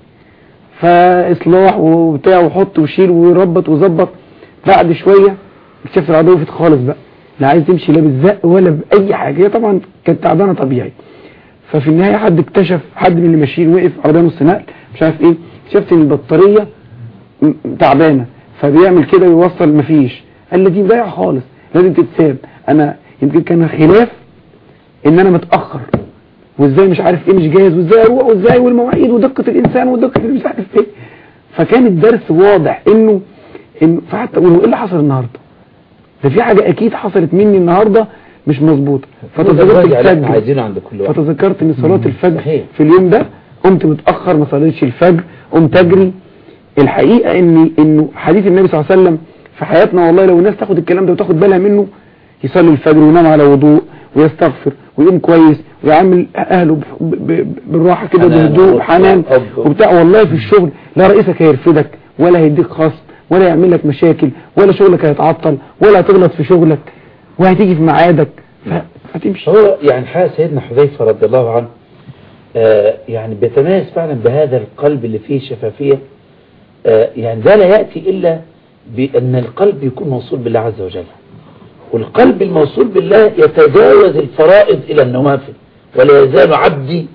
فاصلاح وبتاع وحط وشيل وربط وظبط بعد شوية اكتشفت العربية وقفت خالص بقى لا عايز تمشي لا بالزق ولا بأي حاجة هي طبعا كانت تعبانة طبيعي ففي النهاية حد اكتشف حد من اللي ماشيين وقف عربية نص نقل مش عارف ايه اكتشفت ان البطارية م- تعبانة فبيعمل كده ويوصل مفيش قال لي دي ضايعة خالص لازم تتساب انا يمكن كان خلاف ان انا متأخر وازاي مش عارف ايه مش جاهز وازاي اروح وازاي والمواعيد ودقة الانسان ودقة اللي مش عارف ايه فكان الدرس واضح انه انه فحتى اقول ايه اللي حصل النهارده ده في حاجة اكيد حصلت مني النهاردة مش مظبوطة فتذكرت الراجع اللي احنا الفجر عايزينه عند كل واحد فتذكرت ان صلاة الفجر صحيح. في اليوم ده قمت متأخر ما صليتش الفجر قمت اجري الحقيقة ان انه حديث النبي صلى الله عليه وسلم في حياتنا والله لو الناس تاخد الكلام ده وتاخد بالها منه يصلي الفجر وينام على وضوء ويستغفر ويقوم كويس ويعامل اهله بح- ب- ب- بالراحة كده حنان بهدوء ولطف وحنان وحب. وبتاع والله في الشغل لا رئيسك هيرفدك ولا هيديك خصم ولا يعمل لك مشاكل ولا شغلك هيتعطل ولا هتغلط في شغلك وهتيجي في ميعادك ف- هتمشي هو يعني حال سيدنا حذيفة رضي الله عنه آه يعني بيتميز فعلا بهذا القلب اللي فيه شفافية آه يعني ده لا يأتي إلا بأن القلب يكون موصول بالله عز وجل والقلب الموصول بالله يتجاوز الفرائض إلى النوافل ولا يزال عبدي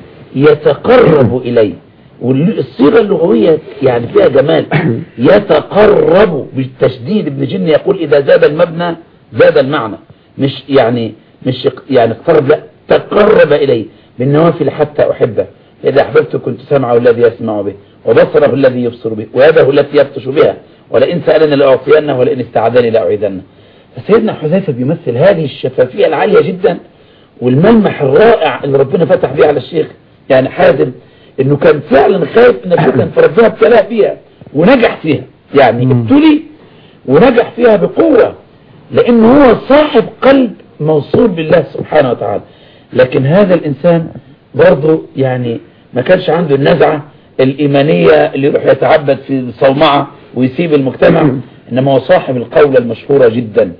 يتقرب إليه والصيغة اللغوية يعني فيها جمال يتقرب بالتشديد ابن جن يقول إذا زاد المبنى زاد المعنى مش يعني مش يعني اقترب لا تقرب إليه بالنوافل حتى أحبه إذا أحببت كنت سمعه الذي يسمع به وبصره الذي يبصر به ويده التي يبطش بها ولئن سألني لأعطينه ولئن استعاذني لأعيذنه فسيدنا حذيفة بيمثل هذه الشفافية العالية جدا والملمح الرائع اللي ربنا فتح بيه على الشيخ يعني حازم انه كان فعلا خايف من الفتن فربنا ابتلاه فيها ونجح فيها يعني مم. ابتلي ونجح فيها بقوة لأنه هو صاحب قلب موصول بالله سبحانه وتعالى لكن هذا الإنسان برضه يعني ما كانش عنده النزعة الإيمانية اللي يروح يتعبد في الصومعة ويسيب المجتمع إنما هو صاحب القولة المشهورة جدا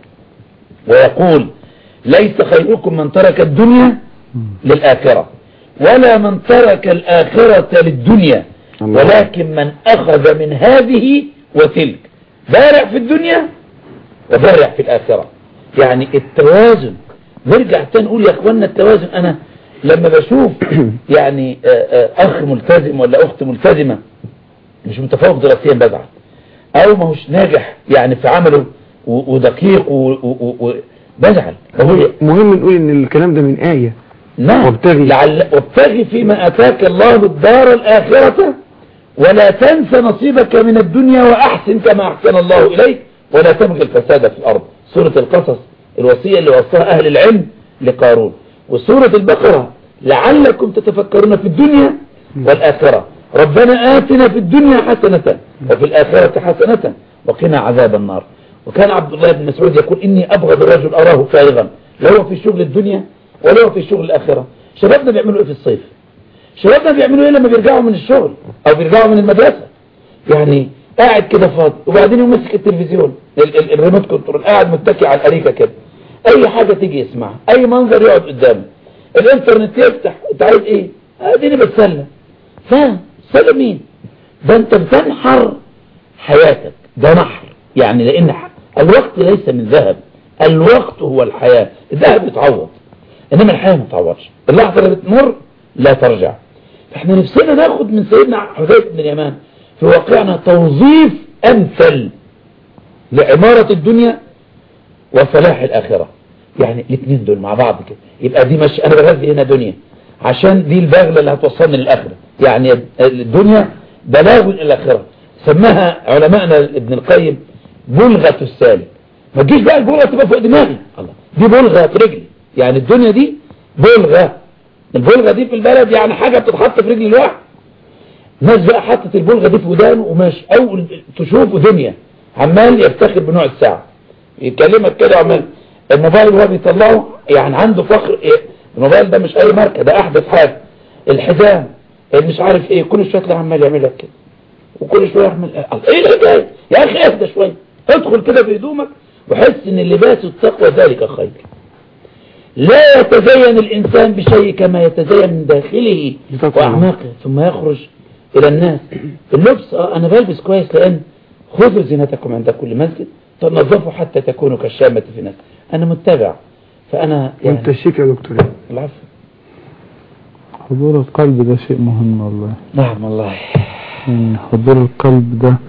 ويقول ليس خيركم من ترك الدنيا للآخرة ولا من ترك الآخرة للدنيا الله. ولكن من أخذ من هذه وتلك بارع في الدنيا وبارع في الآخرة يعني التوازن نرجع تاني نقول يا اخوانا التوازن انا لما بشوف يعني آه، آه، اخ ملتزم ولا اخت ملتزمة مش متفوق دراسيا بزعل او ما هوش ناجح يعني في عمله و- ودقيق و- و- و- بزعل فهو مهم نقول ان الكلام ده من آية نعم وابتغي. لعل وابتغي فيما اتاك الله الدار الاخرة ولا تنس نصيبك من الدنيا واحسن كما احسن الله اليك ولا تبغي الفساد في الارض سورة القصص الوصية اللي وصاها اهل العلم لقارون وسورة البقرة لعلكم تتفكرون في الدنيا والاخرة ربنا آتنا في الدنيا حسنة وفي الآخرة حسنة وقنا عذاب النار وكان عبد الله بن مسعود يقول إني أبغض الرجل أراه فارغا لا هو في شغل الدنيا ولا هو في شغل الآخرة شبابنا بيعملوا إيه في الصيف شبابنا بيعملوا إيه لما بيرجعوا من الشغل أو بيرجعوا من المدرسة يعني قاعد كده فاضي وبعدين يمسك التلفزيون ال- ال- الريموت كنترول قاعد متكي على الأريكة كده أي حاجة تيجي يسمعها أي منظر يقعد قدامه الإنترنت يفتح أنت عايز إيه؟ أديني بتسلى فاهم سلم مين ده أنت بتنحر حياتك ده نحر يعني لأن ح- الوقت ليس من ذهب الوقت هو الحياة الذهب يتعوض إنما الحياة ما تتعوضش اللحظة اللي بتمر لا ترجع فاحنا نفسنا ناخد من سيدنا حذيفة بن اليمان في واقعنا توظيف أمثل لعمارة الدنيا وصلاح الآخرة يعني الاثنين دول مع بعض كده يبقى دي مش أنا بغذي هنا دنيا عشان دي البغلة اللي هتوصلني للآخرة يعني الدنيا بلاغ إلى الآخرة سماها علماءنا ابن القيم بلغة السالم ما تجيش بقى البلغة تبقى فوق دماغي الله دي بلغة في رجلي يعني الدنيا دي بلغة البلغة دي في البلد يعني حاجة بتتحط في رجل الواحد ناس بقى حطت البلغة دي في ودانه وماشي أول تشوفه دنيا عمال يفتخر بنوع الساعة يكلمك كده عمال الموبايل هو بيطلعه يعني عنده فخر إيه الموبايل ده مش أي ماركة ده أحدث حاجة الحزام اللي مش عارف إيه كل شوية تلاقي عمال يعمل لك كده وكل شوية يعمل إيه الحكاية يا أخي اهدى شوية ادخل كده في هدومك وحس إن اللباس التقوى ذلك خير لا يتزين الإنسان بشيء كما يتزين من داخله بتقوى الله. وأعماقه ثم يخرج إلى الناس اللبس آه أنا بلبس كويس لأن خذوا زينتكم عند كل مسجد تنظفوا حتى تكونوا كالشامة في الناس أنا متبع فأنا وانت يعني الشيك يا دكتور العفو حضور القلب ده شيء مهم والله نعم والله يعني حضور القلب ده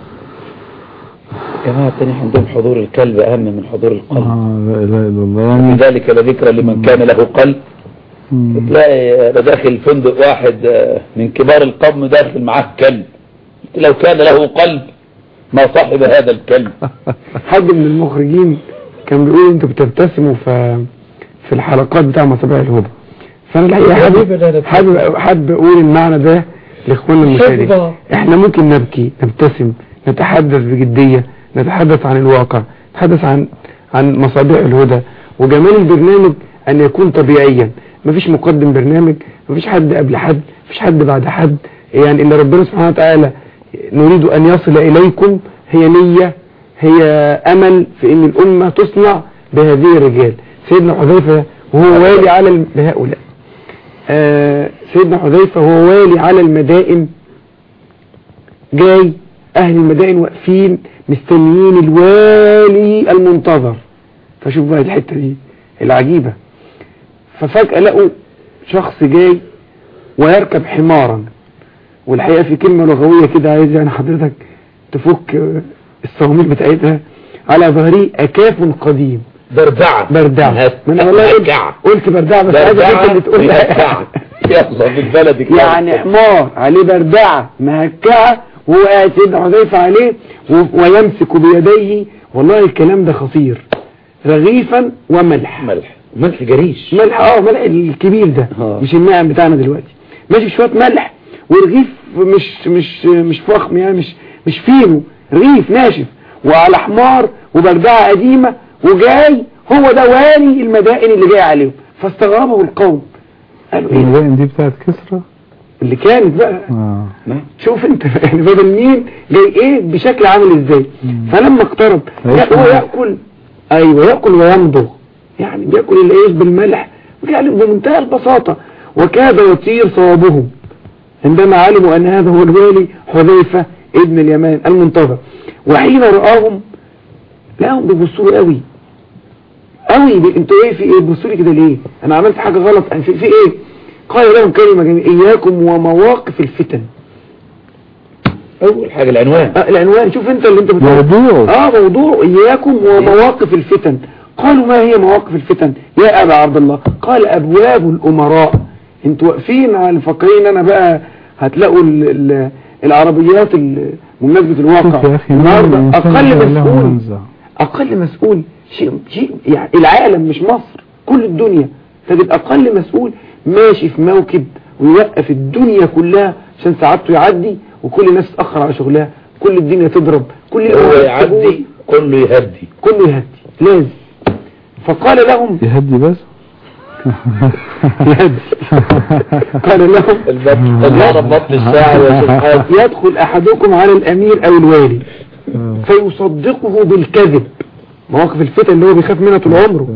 جماعة التاني عندهم حضور الكلب أهم من حضور القلب آه لا إله إلا الله يعني لذلك لذكرى لمن كان له قلب مم. تلاقي أنا داخل فندق واحد آه، من كبار القوم داخل معاه كلب لو كان له قلب ما صاحب هذا الكلب حد من المخرجين كان بيقول انتوا بتبتسموا في في الحلقات بتاع مصابيح الهدى فانا الحقيقه حبيبي لا، لا، حابب حابب حابب اقول المعنى ده لاخواننا المشاهدين حفظة. احنا ممكن نبكي نبتسم نتحدث بجديه نتحدث عن الواقع نتحدث عن عن مصابيح الهدى وجمال البرنامج ان يكون طبيعيا مفيش مقدم برنامج مفيش حد قبل حد مفيش حد بعد حد يعني ان ربنا سبحانه وتعالى نريد ان يصل اليكم هي نيه هي امل في ان الامه تصنع بهذه الرجال سيدنا حذيفه وهو والي على الم- بهؤلاء آه سيدنا حذيفه وهو والي على المدائن جاي اهل المدائن واقفين مستنيين الوالي المنتظر فشوف بقى الحته دي العجيبه ففجاه لقوا شخص جاي ويركب حمارا والحقيقه في كلمه لغويه كده عايز يعني حضرتك تفك آه، الصواميل بتاعتها على ظهري اكاف قديم بردعة بردعه ما انا والله قلت, بردعة قلت بردعه بس عايز انت اللي تقولها بردعة يلا بالبلد كده يعني حمار عليه بردعة مهكعة وهو قاعد سيدنا حذيفة عليه و- ويمسك بيديه والله الكلام ده خطير رغيفا وملح ملح ملح جريش ملح اه ملح الكبير ده آه. مش الناعم بتاعنا دلوقتي ماشي شوية ملح ورغيف مش مش مش فخم يعني مش مش فينو رغيف ناشف وعلى حمار وبردعة قديمة وجاي هو ده والي المدائن اللي جاي عليهم فاستغربه القوم قالوا ايه ده؟ المدائن دي بتاعت كسرى اللي كانت بقى اه شوف انت يعني بدل مين جاي ايه بشكل عامل ازاي مم. فلما اقترب عيش لا هو معاك. ياكل ايوه ياكل ويمضغ يعني بياكل العيش بالملح يعني بمنتهى البساطه وكاد يطير صوابهم عندما علموا ان هذا هو الوالي حذيفه ابن اليمان المنتظر وحين راهم لقاهم بيبصوا له قوي قوي بي- انتوا ايه في ايه بتبصوا لي كده ليه انا عملت حاجه غلط يعني في, في ايه قال لهم كلمه جميله اياكم ومواقف الفتن اول حاجة العنوان آه العنوان شوف انت اللي انت بتقول موضوع اه موضوع اياكم ومواقف الفتن قالوا ما هي مواقف الفتن يا ابا عبد الله قال ابواب الامراء انتوا واقفين على فاكرين انا بقى هتلاقوا ال ال العربيات ال- بمناسبة الواقع شوف يا اخي مين النهارده الإنسان اقل اللي له مسؤول منزع؟ اقل مسؤول شيء شيء يعني العالم مش مصر كل الدنيا تجد اقل مسؤول ماشي في موكب ويوقف الدنيا كلها عشان سعادته يعدي وكل الناس تتاخر على شغلها كل الدنيا تضرب كل هو الأوقات تقول، يعدي كله يهدي كله يهدي لازم فقال لهم يهدي بس يهدي قال لهم البط العرب بط الساعة يا سبحان يدخل احدكم على الامير او الوالي فيصدقه بالكذب مواقف الفتن اللي هو بيخاف منها طول عمره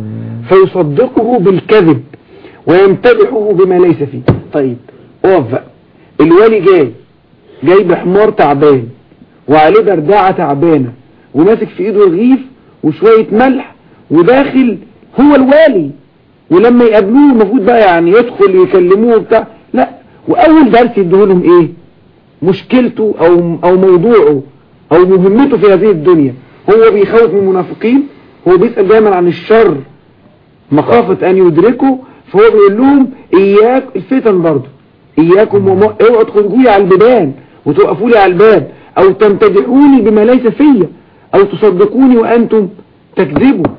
فيصدقه بالكذب ويمتدحه بما ليس فيه طيب اقف بقى الوالي جاي جاي بحمار تعبان وعليه بردعة تعبانة وماسك في ايده رغيف وشوية ملح وداخل هو الوالي ولما يقابلوه المفروض بقى يعني يدخل يكلموه بتاع لا واول درس يديهولهم ايه مشكلته او او موضوعه او مهمته في هذه الدنيا هو بيخوف من المنافقين هو بيسأل دايما عن الشر مخافة ان يدركه فهو بيقول لهم اياك الفتن برضه اياكم وما اوعوا تخرجوا لي على البيبان وتوقفوا لي على الباب او تمتدحوني بما ليس فيا او تصدقوني وانتم تكذبوا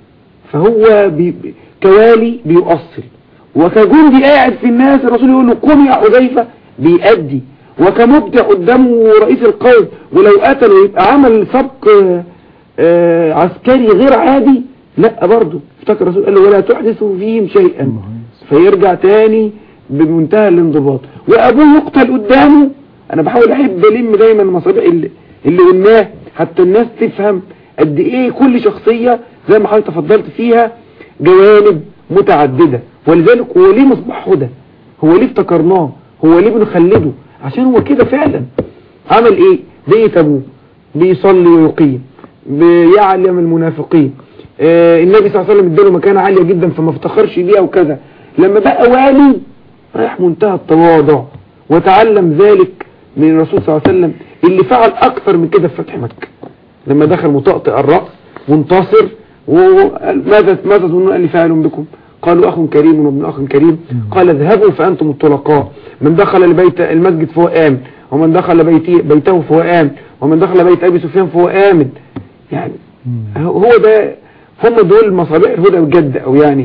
فهو بي بي- كوالي بيؤصل وكجندي قاعد في الناس الرسول يقول له قم يا حذيفة بيأدي وكمبدع قدامه رئيس القوم ولو قتله يبقى عمل سبق آه، آه، عسكري غير عادي لا برضه افتكر الرسول قال له ولا تحدثوا فيهم شيئا فيرجع تاني بمنتهى الانضباط وابوه يقتل قدامه انا بحاول احب الم دايما المصابيح اللي, اللي قلناه حتى الناس تفهم قد ايه كل شخصية زي ما حضرتك تفضلت فيها جوانب متعددة ولذلك هو ليه مصباح هدى هو ليه افتكرناه هو ليه بنخلده عشان هو كده فعلا عمل ايه زي ابوه بيصلي ويقيم بيعلم المنافقين آه النبي صلى الله عليه وسلم اداله مكانة عالية جدا فما افتخرش بيها وكذا لما بقى والي رايح منتهى التواضع وتعلم ذلك من الرسول صلى الله عليه وسلم اللي فعل اكثر من كده في فتح مكة لما دخل مطأطئ الرأس منتصر وقال ماذا ماذا تظنون اني فاعل بكم قالوا اخ كريم وابن اخ كريم قال اذهبوا فانتم الطلقاء من دخل البيت المسجد فهو امن ومن دخل بيتي بيته فهو امن ومن دخل بيت ابي سفيان فهو امن يعني هو ده هم دول مصابيح الهدى بجد او يعني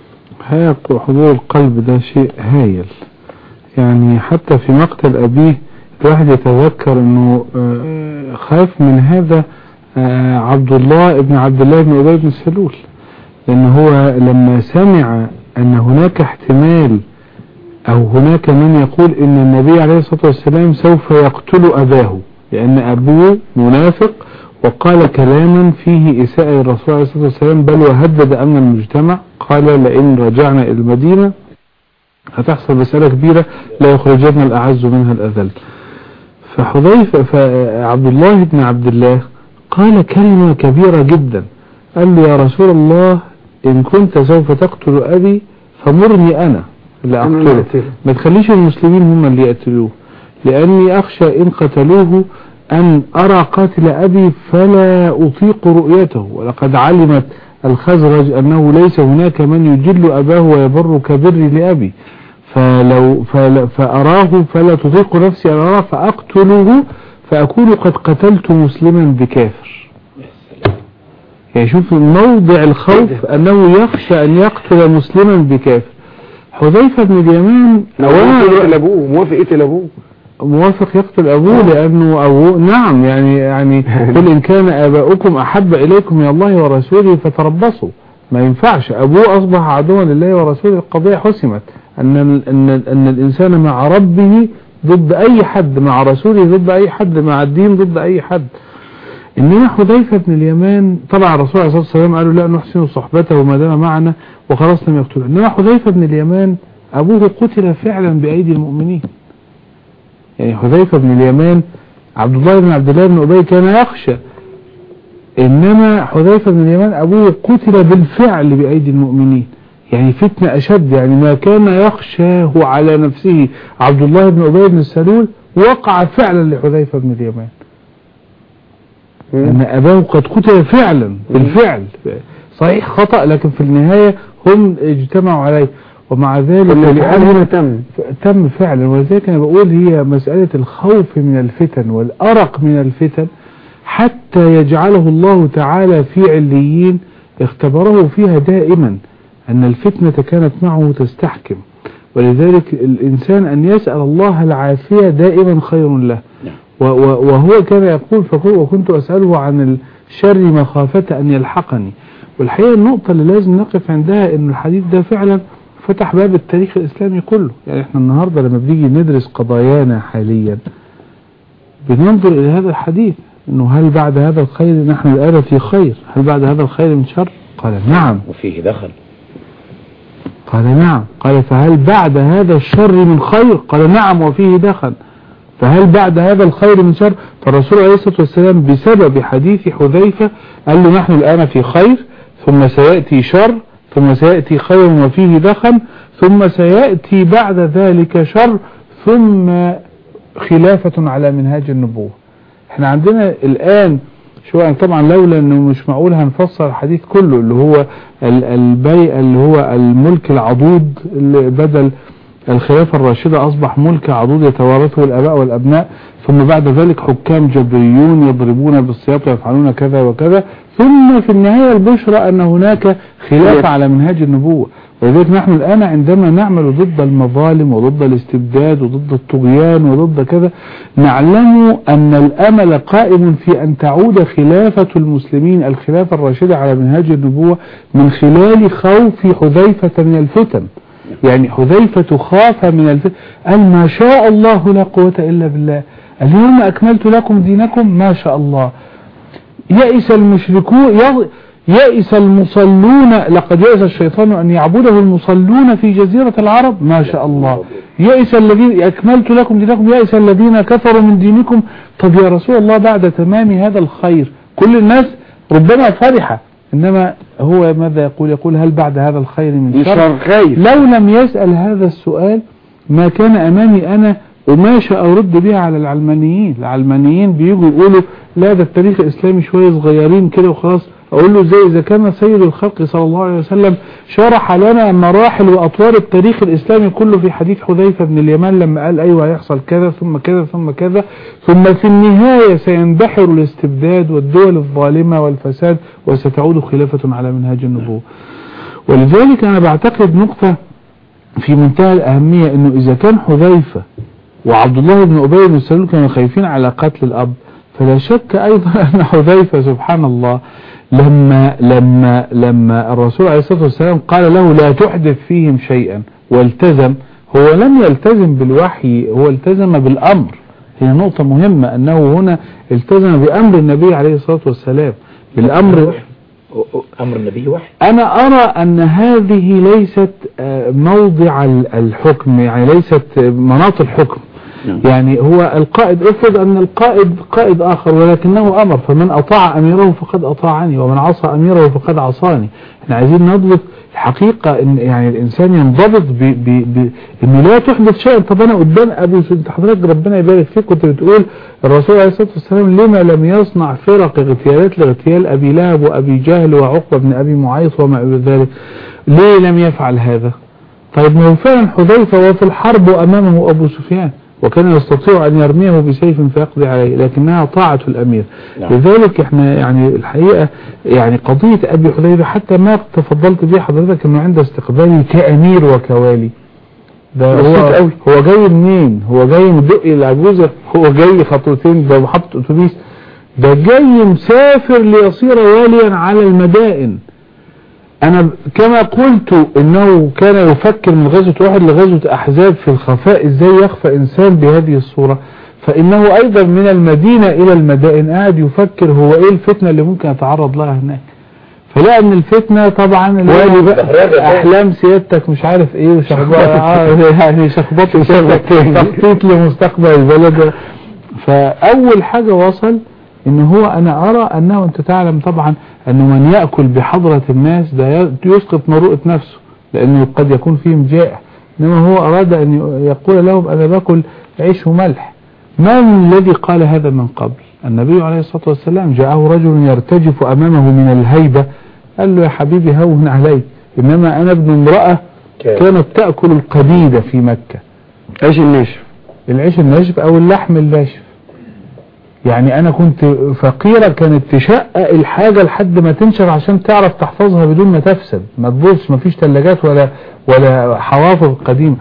هي حضور القلب ده شيء هايل يعني حتى في مقتل أبيه الواحد يتذكر أنه آه، خاف من هذا آه، عبد الله ابن عبد الله بن أبي بن سلول لأن هو لما سمع أن هناك احتمال أو هناك من يقول أن النبي عليه الصلاة والسلام سوف يقتل أباه لأن أبوه منافق وقال كلاما فيه إساءة للرسول عليه الصلاة والسلام بل وهدد أمن المجتمع قال لئن رجعنا إلى المدينة هتحصل مسألة كبيرة لا يخرجن الأعز منها الأذل فحذيفة فعبد الله بن عبد الله قال كلمة كبيرة جدا قال له يا رسول الله إن كنت سوف تقتل أبي فمرني أنا اللي أنا اللي أقتله أقتله. ما تخليش المسلمين هم اللي يقتلوه لأني أخشى إن قتلوه أن أرى قاتل أبي فلا أطيق رؤيته ولقد علمت الخزرج أنه ليس هناك من يجل أباه ويبر كبري لأبي فلو فل فأراه فلا تطيق نفسي أن أراه فأقتله فأكون قد قتلت مسلما بكافر يعني شوف موضع الخوف أنه يخشى أن يقتل مسلما بكافر حذيفة بن اليمان موافق أولا يقتل ابوه موافق يقتل ابوه موافق يقتل ابوه لانه ابوه نعم يعني يعني قل ان كان اباؤكم احب اليكم من الله ورسوله فتربصوا ما ينفعش ابوه اصبح عدوا لله ورسوله القضيه حسمت ان ال- ان ال- ان الانسان مع ربه ضد اي حد مع رسوله ضد اي حد مع الدين ضد اي حد انما حذيفه بن اليمان طبعا الرسول عليه الصلاه والسلام قالوا لا نحسن صحبته ما دام معنا وخلاص لم يقتله انما حذيفه بن اليمان ابوه قتل فعلا بايدي المؤمنين يعني حذيفة بن اليمان عبد الله بن عبد الله بن أبي كان يخشى إنما حذيفة بن اليمان أبوه قتل بالفعل بأيدي المؤمنين يعني فتنة أشد يعني ما كان يخشاه على نفسه عبد الله بن أبي بن السلول وقع فعلا لحذيفة بن اليمان أن أباه قد قتل فعلا بالفعل صحيح خطأ لكن في النهاية هم اجتمعوا عليه ومع ذلك الامتحان هنا تم تم فعلا ولذلك انا بقول هي مسألة الخوف من الفتن والأرق من الفتن حتى يجعله الله تعالى في عليين اختبره فيها دائما أن الفتنة كانت معه تستحكم ولذلك الإنسان أن يسأل الله العافية دائما خير له و- و- وهو كان يقول فقل وكنت أسأله عن الشر مخافة أن يلحقني والحقيقة النقطة اللي لازم نقف عندها أن الحديث ده فعلا فتح باب التاريخ الإسلامي كله يعني احنا النهاردة لما بنيجي ندرس قضايانا حاليا بننظر إلى هذا الحديث أنه هل بعد هذا الخير نحن الآن في خير هل بعد هذا الخير من شر قال نعم وفيه دخل قال نعم قال فهل بعد هذا الشر من خير قال نعم وفيه دخل فهل بعد هذا الخير من شر فالرسول عليه الصلاة والسلام بسبب حديث حذيفة قال له نحن الآن في خير ثم سيأتي شر ثم سيأتي خير وفيه دخل ثم سيأتي بعد ذلك شر ثم خلافة على منهاج النبوة احنا عندنا الآن شو يعني طبعا لولا انه مش معقول هنفسر الحديث كله اللي هو ال- البيع اللي هو الملك العضوض اللي بدل الخلافة الراشدة أصبح ملك عضوض يتوارثه الآباء والأبناء ثم بعد ذلك حكام جبريون يضربون بالسياط ويفعلون كذا وكذا ثم في النهاية البشرى أن هناك خلافة على منهاج النبوة ولذلك نحن الآن عندما نعمل ضد المظالم وضد الاستبداد وضد الطغيان وضد كذا نعلم أن الأمل قائم في أن تعود خلافة المسلمين الخلافة الراشدة على منهاج النبوة من خلال خوف حذيفة من الفتن يعني حذيفة خاف من الفتن قال ما شاء الله لا قوة إلا بالله اليوم أكملت لكم دينكم ما شاء الله يئس المشركون يض- يئس المصلون لقد يئس الشيطان أن يعبده المصلون في جزيرة العرب ما شاء الله يئس الذين أكملت لكم دينكم يئس الذين كفروا من دينكم طب يا رسول الله بعد تمام هذا الخير كل الناس ربما فرحة إنما هو ماذا يقول يقول هل بعد هذا الخير من شر شر خير لو لم يسأل هذا السؤال ما كان أمامي أنا قماشة أرد بها على العلمانيين العلمانيين بيجوا يقولوا لا ده التاريخ الإسلامي شوية صغيرين كده وخلاص أقول له زي إذا كان سيد الخلق صلى الله عليه وسلم شرح لنا مراحل وأطوار التاريخ الإسلامي كله في حديث حذيفة بن اليمان لما قال أيوة هيحصل كذا ثم كذا ثم كذا ثم في النهاية سيندحر الاستبداد والدول الظالمة والفساد وستعود خلافة على منهاج النبوة ولذلك أنا بعتقد نقطة في منتهى الأهمية أنه إذا كان حذيفة وعبد الله بن أبي بن سلول كانوا خايفين على قتل الأب فلا شك أيضا أن حذيفة سبحان الله لما لما لما الرسول عليه الصلاة والسلام قال له لا تحدث فيهم شيئا والتزم هو لم يلتزم بالوحي هو التزم بالأمر هي نقطة مهمة أنه هنا التزم بأمر النبي عليه الصلاة والسلام بالأمر أمر النبي واحد أنا أرى أن هذه ليست آه، موضع ال- الحكم يعني ليست آه، مناط الحكم نعم. يعني هو القائد افرض أن القائد قائد آخر ولكنه أمر فمن أطاع أميره فقد أطاعني ومن عصى أميره فقد عصاني احنا عايزين نضبط الحقيقة ان يعني الانسان ينضبط ب ب ب انه لا تحدث شيئا طب انا قدام ابو سيد حضرتك ربنا يبارك فيك كنت بتقول الرسول عليه الصلاة والسلام لما لم يصنع فرق اغتيالات لاغتيال ابي لهب وابي جهل وعقبة بن ابي معيط وما الى ذلك ليه لم يفعل هذا طيب ما هو فعلا حذيفة وفي الحرب وامامه ابو سفيان وكان يستطيع ان يرميه بسيف فيقضي عليه لكنها طاعة الامير نعم. لذلك احنا يعني الحقيقة يعني قضية ابي حذيفة حتى ما تفضلت بها حضرتك انه عند استقبالي كامير وكوالي ده بسيط هو قوي. هو جاي منين هو جاي من دقي العجوزة هو جاي خطوتين ده محطة اتوبيس ده جاي مسافر ليصير واليا على المدائن انا ب- كما قلت انه كان يفكر من غزوة واحد لغزوة احزاب في الخفاء ازاي يخفى انسان بهذه الصورة فانه ايضا من المدينة الى المدائن قاعد يفكر هو ايه الفتنة اللي ممكن يتعرض لها هناك فلا ان الفتنة طبعا اللي والي هو بقى. احلام سيادتك مش عارف ايه وشخبط يعني شخبط سيادتك تخطيط لمستقبل البلد فاول حاجة وصل ان هو انا ارى انه انت تعلم طبعا انه من يأكل بحضرة الناس ده ي- يسقط مروءة نفسه لانه قد يكون فيهم جائع انما هو اراد ان ي- يقول لهم انا باكل عيش وملح من الذي قال هذا من قبل النبي عليه الصلاة والسلام جاءه رجل يرتجف امامه من الهيبة قال له يا حبيبي هون علي انما انا ابن امرأة كانت تأكل القديدة في مكة عيش الناشف العيش الناشف او اللحم الناشف يعني انا كنت فقيرة كانت تشقق الحاجة لحد ما تنشف عشان تعرف تحفظها بدون ما تفسد ما تبوظش ما فيش ثلاجات ولا ولا حوافظ قديمة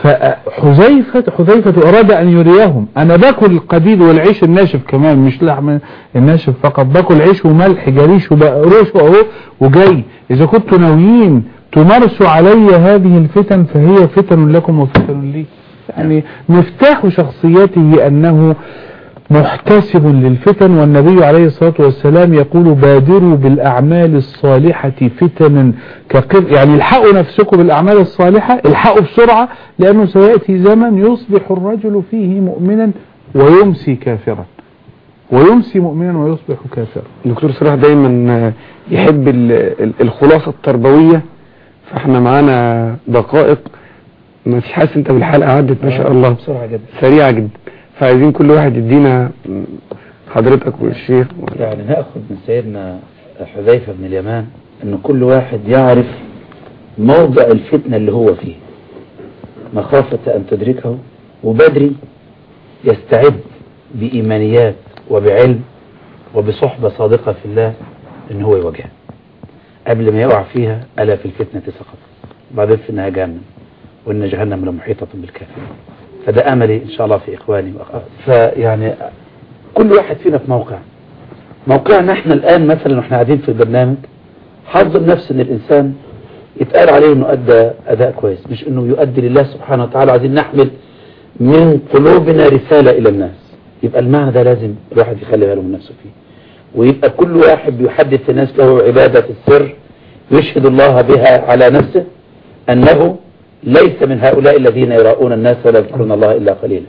فحذيفة حذيفة اراد ان يريهم انا باكل القديد والعيش الناشف كمان مش لحم الناشف فقط باكل عيش وملح جريش وبقروش اهو وجاي اذا كنتوا ناويين تمارسوا علي هذه الفتن فهي فتن لكم وفتن لي يعني مفتاح شخصيته انه محتسب للفتن والنبي عليه الصلاة والسلام يقول بادروا بالأعمال الصالحة فتنا كقر يعني الحقوا نفسكم بالأعمال الصالحة الحقوا بسرعة لأنه سيأتي زمن يصبح الرجل فيه مؤمنا ويمسي كافرا ويمسي مؤمنا ويصبح كافرا الدكتور صلاح دايما آه، يحب ال- ال- الخلاصة التربوية فاحنا معانا دقائق ما فيش حاسس انت بالحلقة عدت ما شاء الله بسرعة جدا سريعة جدا فعايزين كل واحد يدينا م، حضرتك والشيخ يعني نأخذ من سيدنا حذيفة بن اليمان أن كل واحد يعرف موضع الفتنة اللي هو فيه مخافة أن تدركه وبدري يستعد بإيمانيات وبعلم وبصحبة صادقة في الله أن هو يواجهها قبل ما يقع فيها ألا في الفتنة سقط بعدين في النهاية جهنم وإن جهنم لمحيطة بالكافرين فده أملي إن شاء الله في إخواني وأخواتي فيعني كل واحد فينا في موقع موقعنا احنا الآن مثلا واحنا قاعدين في البرنامج حظ نفس ان الإنسان يتقال عليه انه أدى أداء كويس مش انه يؤدي لله سبحانه وتعالى عايزين نحمل من قلوبنا رسالة إلى الناس يبقى المعنى ده لازم الواحد يخلي باله من نفسه فيه ويبقى كل واحد بيحدث الناس له عبادة في السر يشهد الله بها على نفسه أنه ليس من هؤلاء الذين يراؤون الناس ولا يذكرون الله إلا قليلا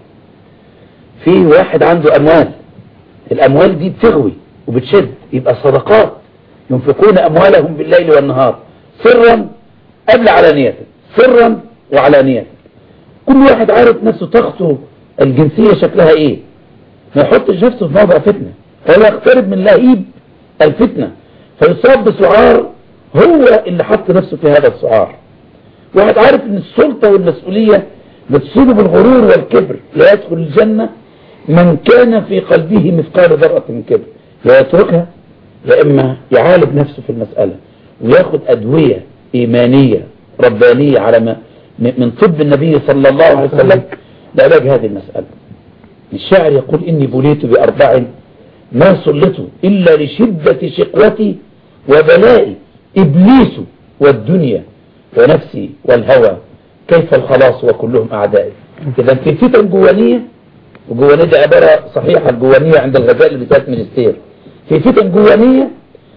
في واحد عنده أموال الأموال دي بتغوي وبتشد يبقى صدقات ينفقون أموالهم بالليل والنهار سرا قبل علانية سرا وعلانية كل واحد عارف نفسه طاقته الجنسية شكلها ايه ما يحطش نفسه في موضع فتنة هو يقترب من لهيب الفتنة فيصاب بسعار هو اللي حط نفسه في هذا السعار واحد عارف ان السلطة والمسؤولية بتصيبه بالغرور والكبر لا يدخل الجنة من كان في قلبه مثقال ذرة من كبر لا يتركها يا إما يعالج نفسه في المسألة وياخد أدوية إيمانية ربانية على ما من طب النبي صلى الله عليه وسلم لعلاج هذه المسألة الشاعر يقول إني بليت بأربع ما سلطوا إلا لشدة شقوتي وبلائي إبليس والدنيا ونفسي والهوى كيف الخلاص وكلهم أعدائي إذا في فتن جوانية وجوانية دي عبارة صحيحة الجوانية عند الغزال اللي بتاعت مينستير في فتن جوانية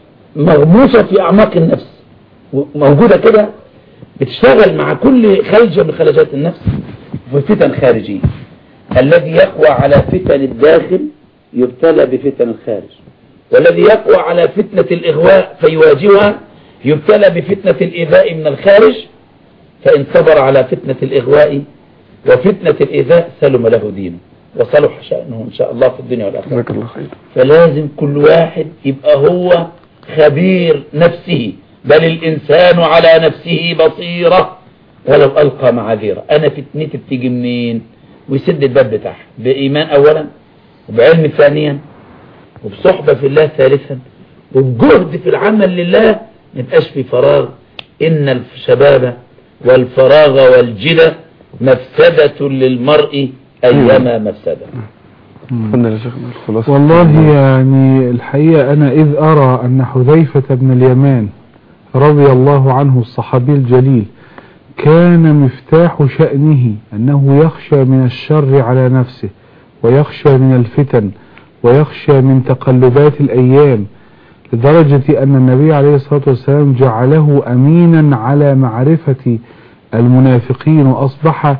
مغموسة في أعماق النفس موجودة كده بتشتغل مع كل خلجة من خلجات النفس وفي فتن خارجية الذي يقوى على فتن الداخل يبتلى بفتن الخارج والذي يقوى على فتنة الإغواء فيواجهها يبتلى بفتنة الإيذاء من الخارج فإن صبر على فتنة الإغواء وفتنة الإيذاء سلم له دينه وصلح شأنه إن شاء الله في الدنيا والآخرة جزاك الله خير فلازم كل واحد يبقى هو خبير نفسه بل الإنسان على نفسه بصيرة ولو ألقى معاذيره أنا فتنتي بتيجي منين ويسد الباب بتاعها بإيمان أولا وبعلم ثانيا وبصحبة في الله ثالثا وبجهد في العمل لله نبقاش في فراغ إن الشباب والفراغ والجلة مفسدة للمرء أيما مفسدة اتفضل يا شيخنا الخلاصة والله يعني الحقيقة أنا إذ أرى أن حذيفة بن اليمان رضي الله عنه الصحابي الجليل كان مفتاح شأنه أنه يخشى من الشر على نفسه ويخشى من الفتن ويخشى من تقلبات الأيام لدرجة أن النبي عليه الصلاة والسلام جعله أمينا على معرفة المنافقين وأصبح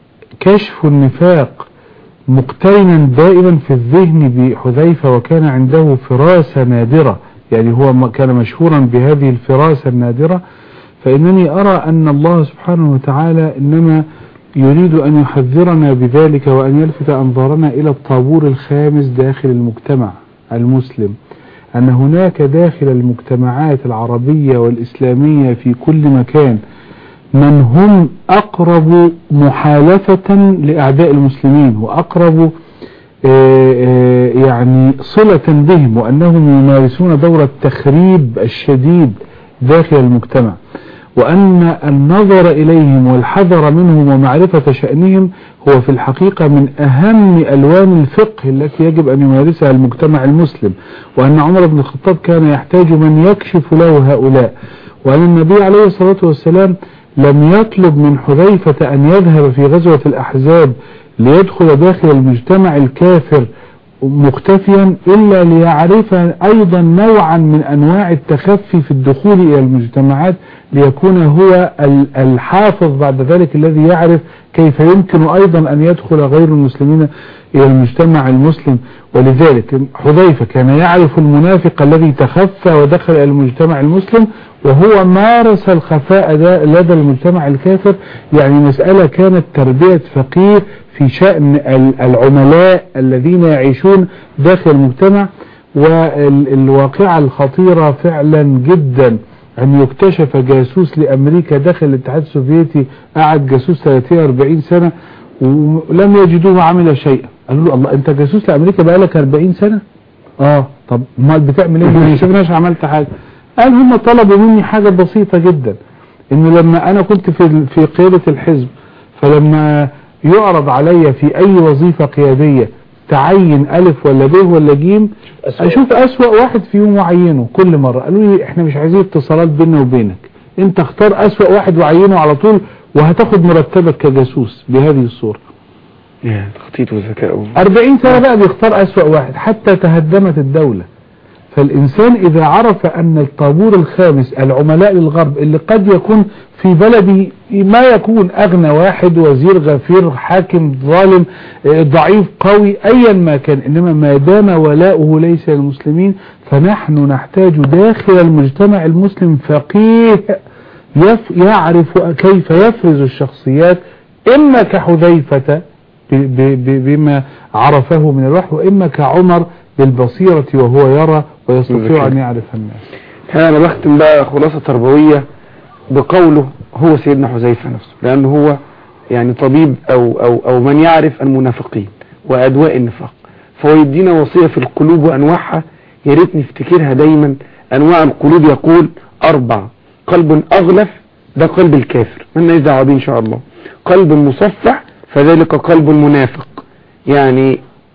كشف النفاق مقترنا دائما في الذهن بحذيفة وكان عنده فراسة نادرة يعني هو م- كان مشهورا بهذه الفراسة النادرة فإنني أرى أن الله سبحانه وتعالى إنما يريد أن يحذرنا بذلك وأن يلفت أنظارنا إلى الطابور الخامس داخل المجتمع المسلم أن هناك داخل المجتمعات العربية والإسلامية في كل مكان من هم أقرب محالفة لأعداء المسلمين وأقرب آه، آه، يعني صلة بهم وأنهم يمارسون دور التخريب الشديد داخل المجتمع وأن النظر إليهم والحذر منهم ومعرفة شأنهم هو في الحقيقة من أهم ألوان الفقه التي يجب أن يمارسها المجتمع المسلم وأن عمر بن الخطاب كان يحتاج من يكشف له هؤلاء وأن النبي عليه الصلاة والسلام لم يطلب من حذيفة أن يذهب في غزوة الأحزاب ليدخل داخل المجتمع الكافر مختفيا إلا ليعرف أيضا نوعا من أنواع التخفي في الدخول إلى المجتمعات ليكون هو ال- الحافظ بعد ذلك الذي يعرف كيف يمكن أيضا أن يدخل غير المسلمين إلى المجتمع المسلم ولذلك حذيفة كان يعرف المنافق الذي تخفى ودخل إلى المجتمع المسلم وهو مارس الخفاء ده لدى المجتمع الكافر يعني مسألة كانت تربية فقيه في شأن ال- العملاء الذين يعيشون داخل المجتمع والواقعة الخطيرة فعلا جدا أن يكتشف جاسوس لأمريكا داخل الاتحاد السوفيتي قعد جاسوس 30-40 سنة ولم يجدوه عمل شيئا قالوا له الله أنت جاسوس لأمريكا بقالك 40 سنة اه طب ما بتعمل ايه ما شفناش عملت حاجة قال هم طلبوا مني حاجة بسيطة جدا ان لما انا كنت في في قيادة الحزب فلما يعرض علي في اي وظيفة قيادية تعين الف ولا ب ولا جيم أسوأ. اشوف اسوأ واحد فيهم واعينه كل مرة قالوا لي احنا مش عايزين اتصالات بيننا وبينك انت اختار اسوأ واحد وعينه على طول وهتاخد مرتبك كجاسوس بهذه الصورة يا تخطيط وذكاء 40 سنة بقى بيختار أسوأ واحد حتى تهدمت الدولة فالإنسان إذا عرف أن الطابور الخامس العملاء للغرب اللي قد يكون في بلده ما يكون أغنى واحد وزير غفير حاكم ظالم آه، ضعيف قوي أيا ما كان إنما ما دام ولاؤه ليس للمسلمين فنحن نحتاج داخل المجتمع المسلم فقيه يف يعرف كيف يفرز الشخصيات إما كحذيفة ب- ب- ب- بما عرفه من الوحي وإما كعمر بالبصيرة وهو يرى ويستطيع بالذكاء. أن يعرف الناس انا بختم بقى خلاصة تربوية بقوله هو سيدنا حذيفة نفسه لأنه هو يعني طبيب أو, أو, أو من يعرف المنافقين وأدواء النفاق فهو يدينا وصية في القلوب وأنواعها يا ريت نفتكرها دايما أنواع القلوب يقول أربع قلب أغلف ده قلب الكافر من دعوة به إن شاء الله قلب مصفح فذلك قلب منافق يعني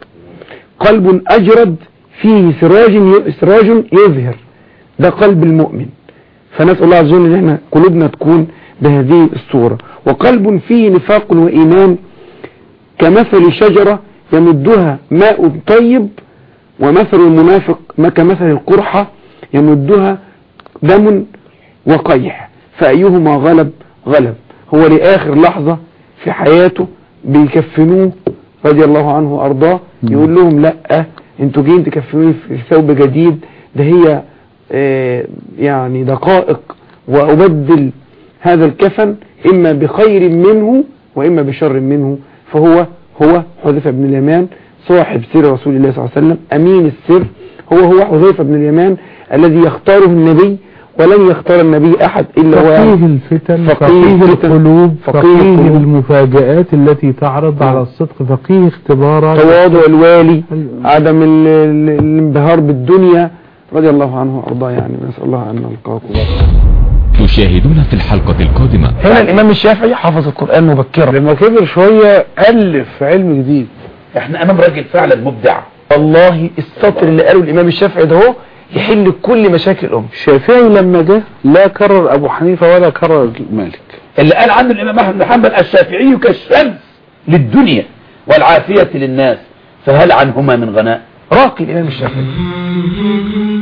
قلب أجرد فيه سراج سراج يظهر ده قلب المؤمن فنسأل الله عز وجل ان احنا قلوبنا تكون بهذه الصورة وقلب فيه نفاق وإيمان كمثل شجرة يمدها ماء طيب ومثل المنافق ما كمثل القرحة يمدها دم وقيح فأيهما غلب غلب هو لآخر لحظة في حياته بيكفنوه رضي الله عنه وأرضاه يقول لهم لا انتوا جايين تكفنوني في ثوب جديد ده هي آه، يعني دقائق وأبدل هذا الكفن إما بخير منه وإما بشر منه فهو هو حذيفة بن اليمان صاحب سر رسول الله صلى الله عليه وسلم أمين السر هو هو حذيفة بن اليمان الذي يختاره النبي ولن يختار النبي أحد إلا هو يعرف. فقيه الفتن فقيه فقيه الفتن، القلوب فقيه فقيه القلوب. المفاجآت التي تعرض نعم. على الصدق فقيه اختبارات تواضع الوالي ال- عدم ال- ال- الانبهار بالدنيا رضي الله عنه وارضاه يعني نسال الله ان نلقاكم تشاهدون في الحلقة القادمة هنا الامام الشافعي حفظ القرآن مبكرا لما كبر شوية ألف علم جديد احنا امام راجل فعلا مبدع والله السطر اللي قاله الامام الشافعي ده هو يحل كل مشاكل الامه الشافعي لما جه لا كرر أبو حنيفة ولا كرر مالك اللي قال عنه الامام احمد بن حنبل الشافعي كالشمس للدنيا والعافية للناس فهل عنهما من غناء راقي الامام الشافعي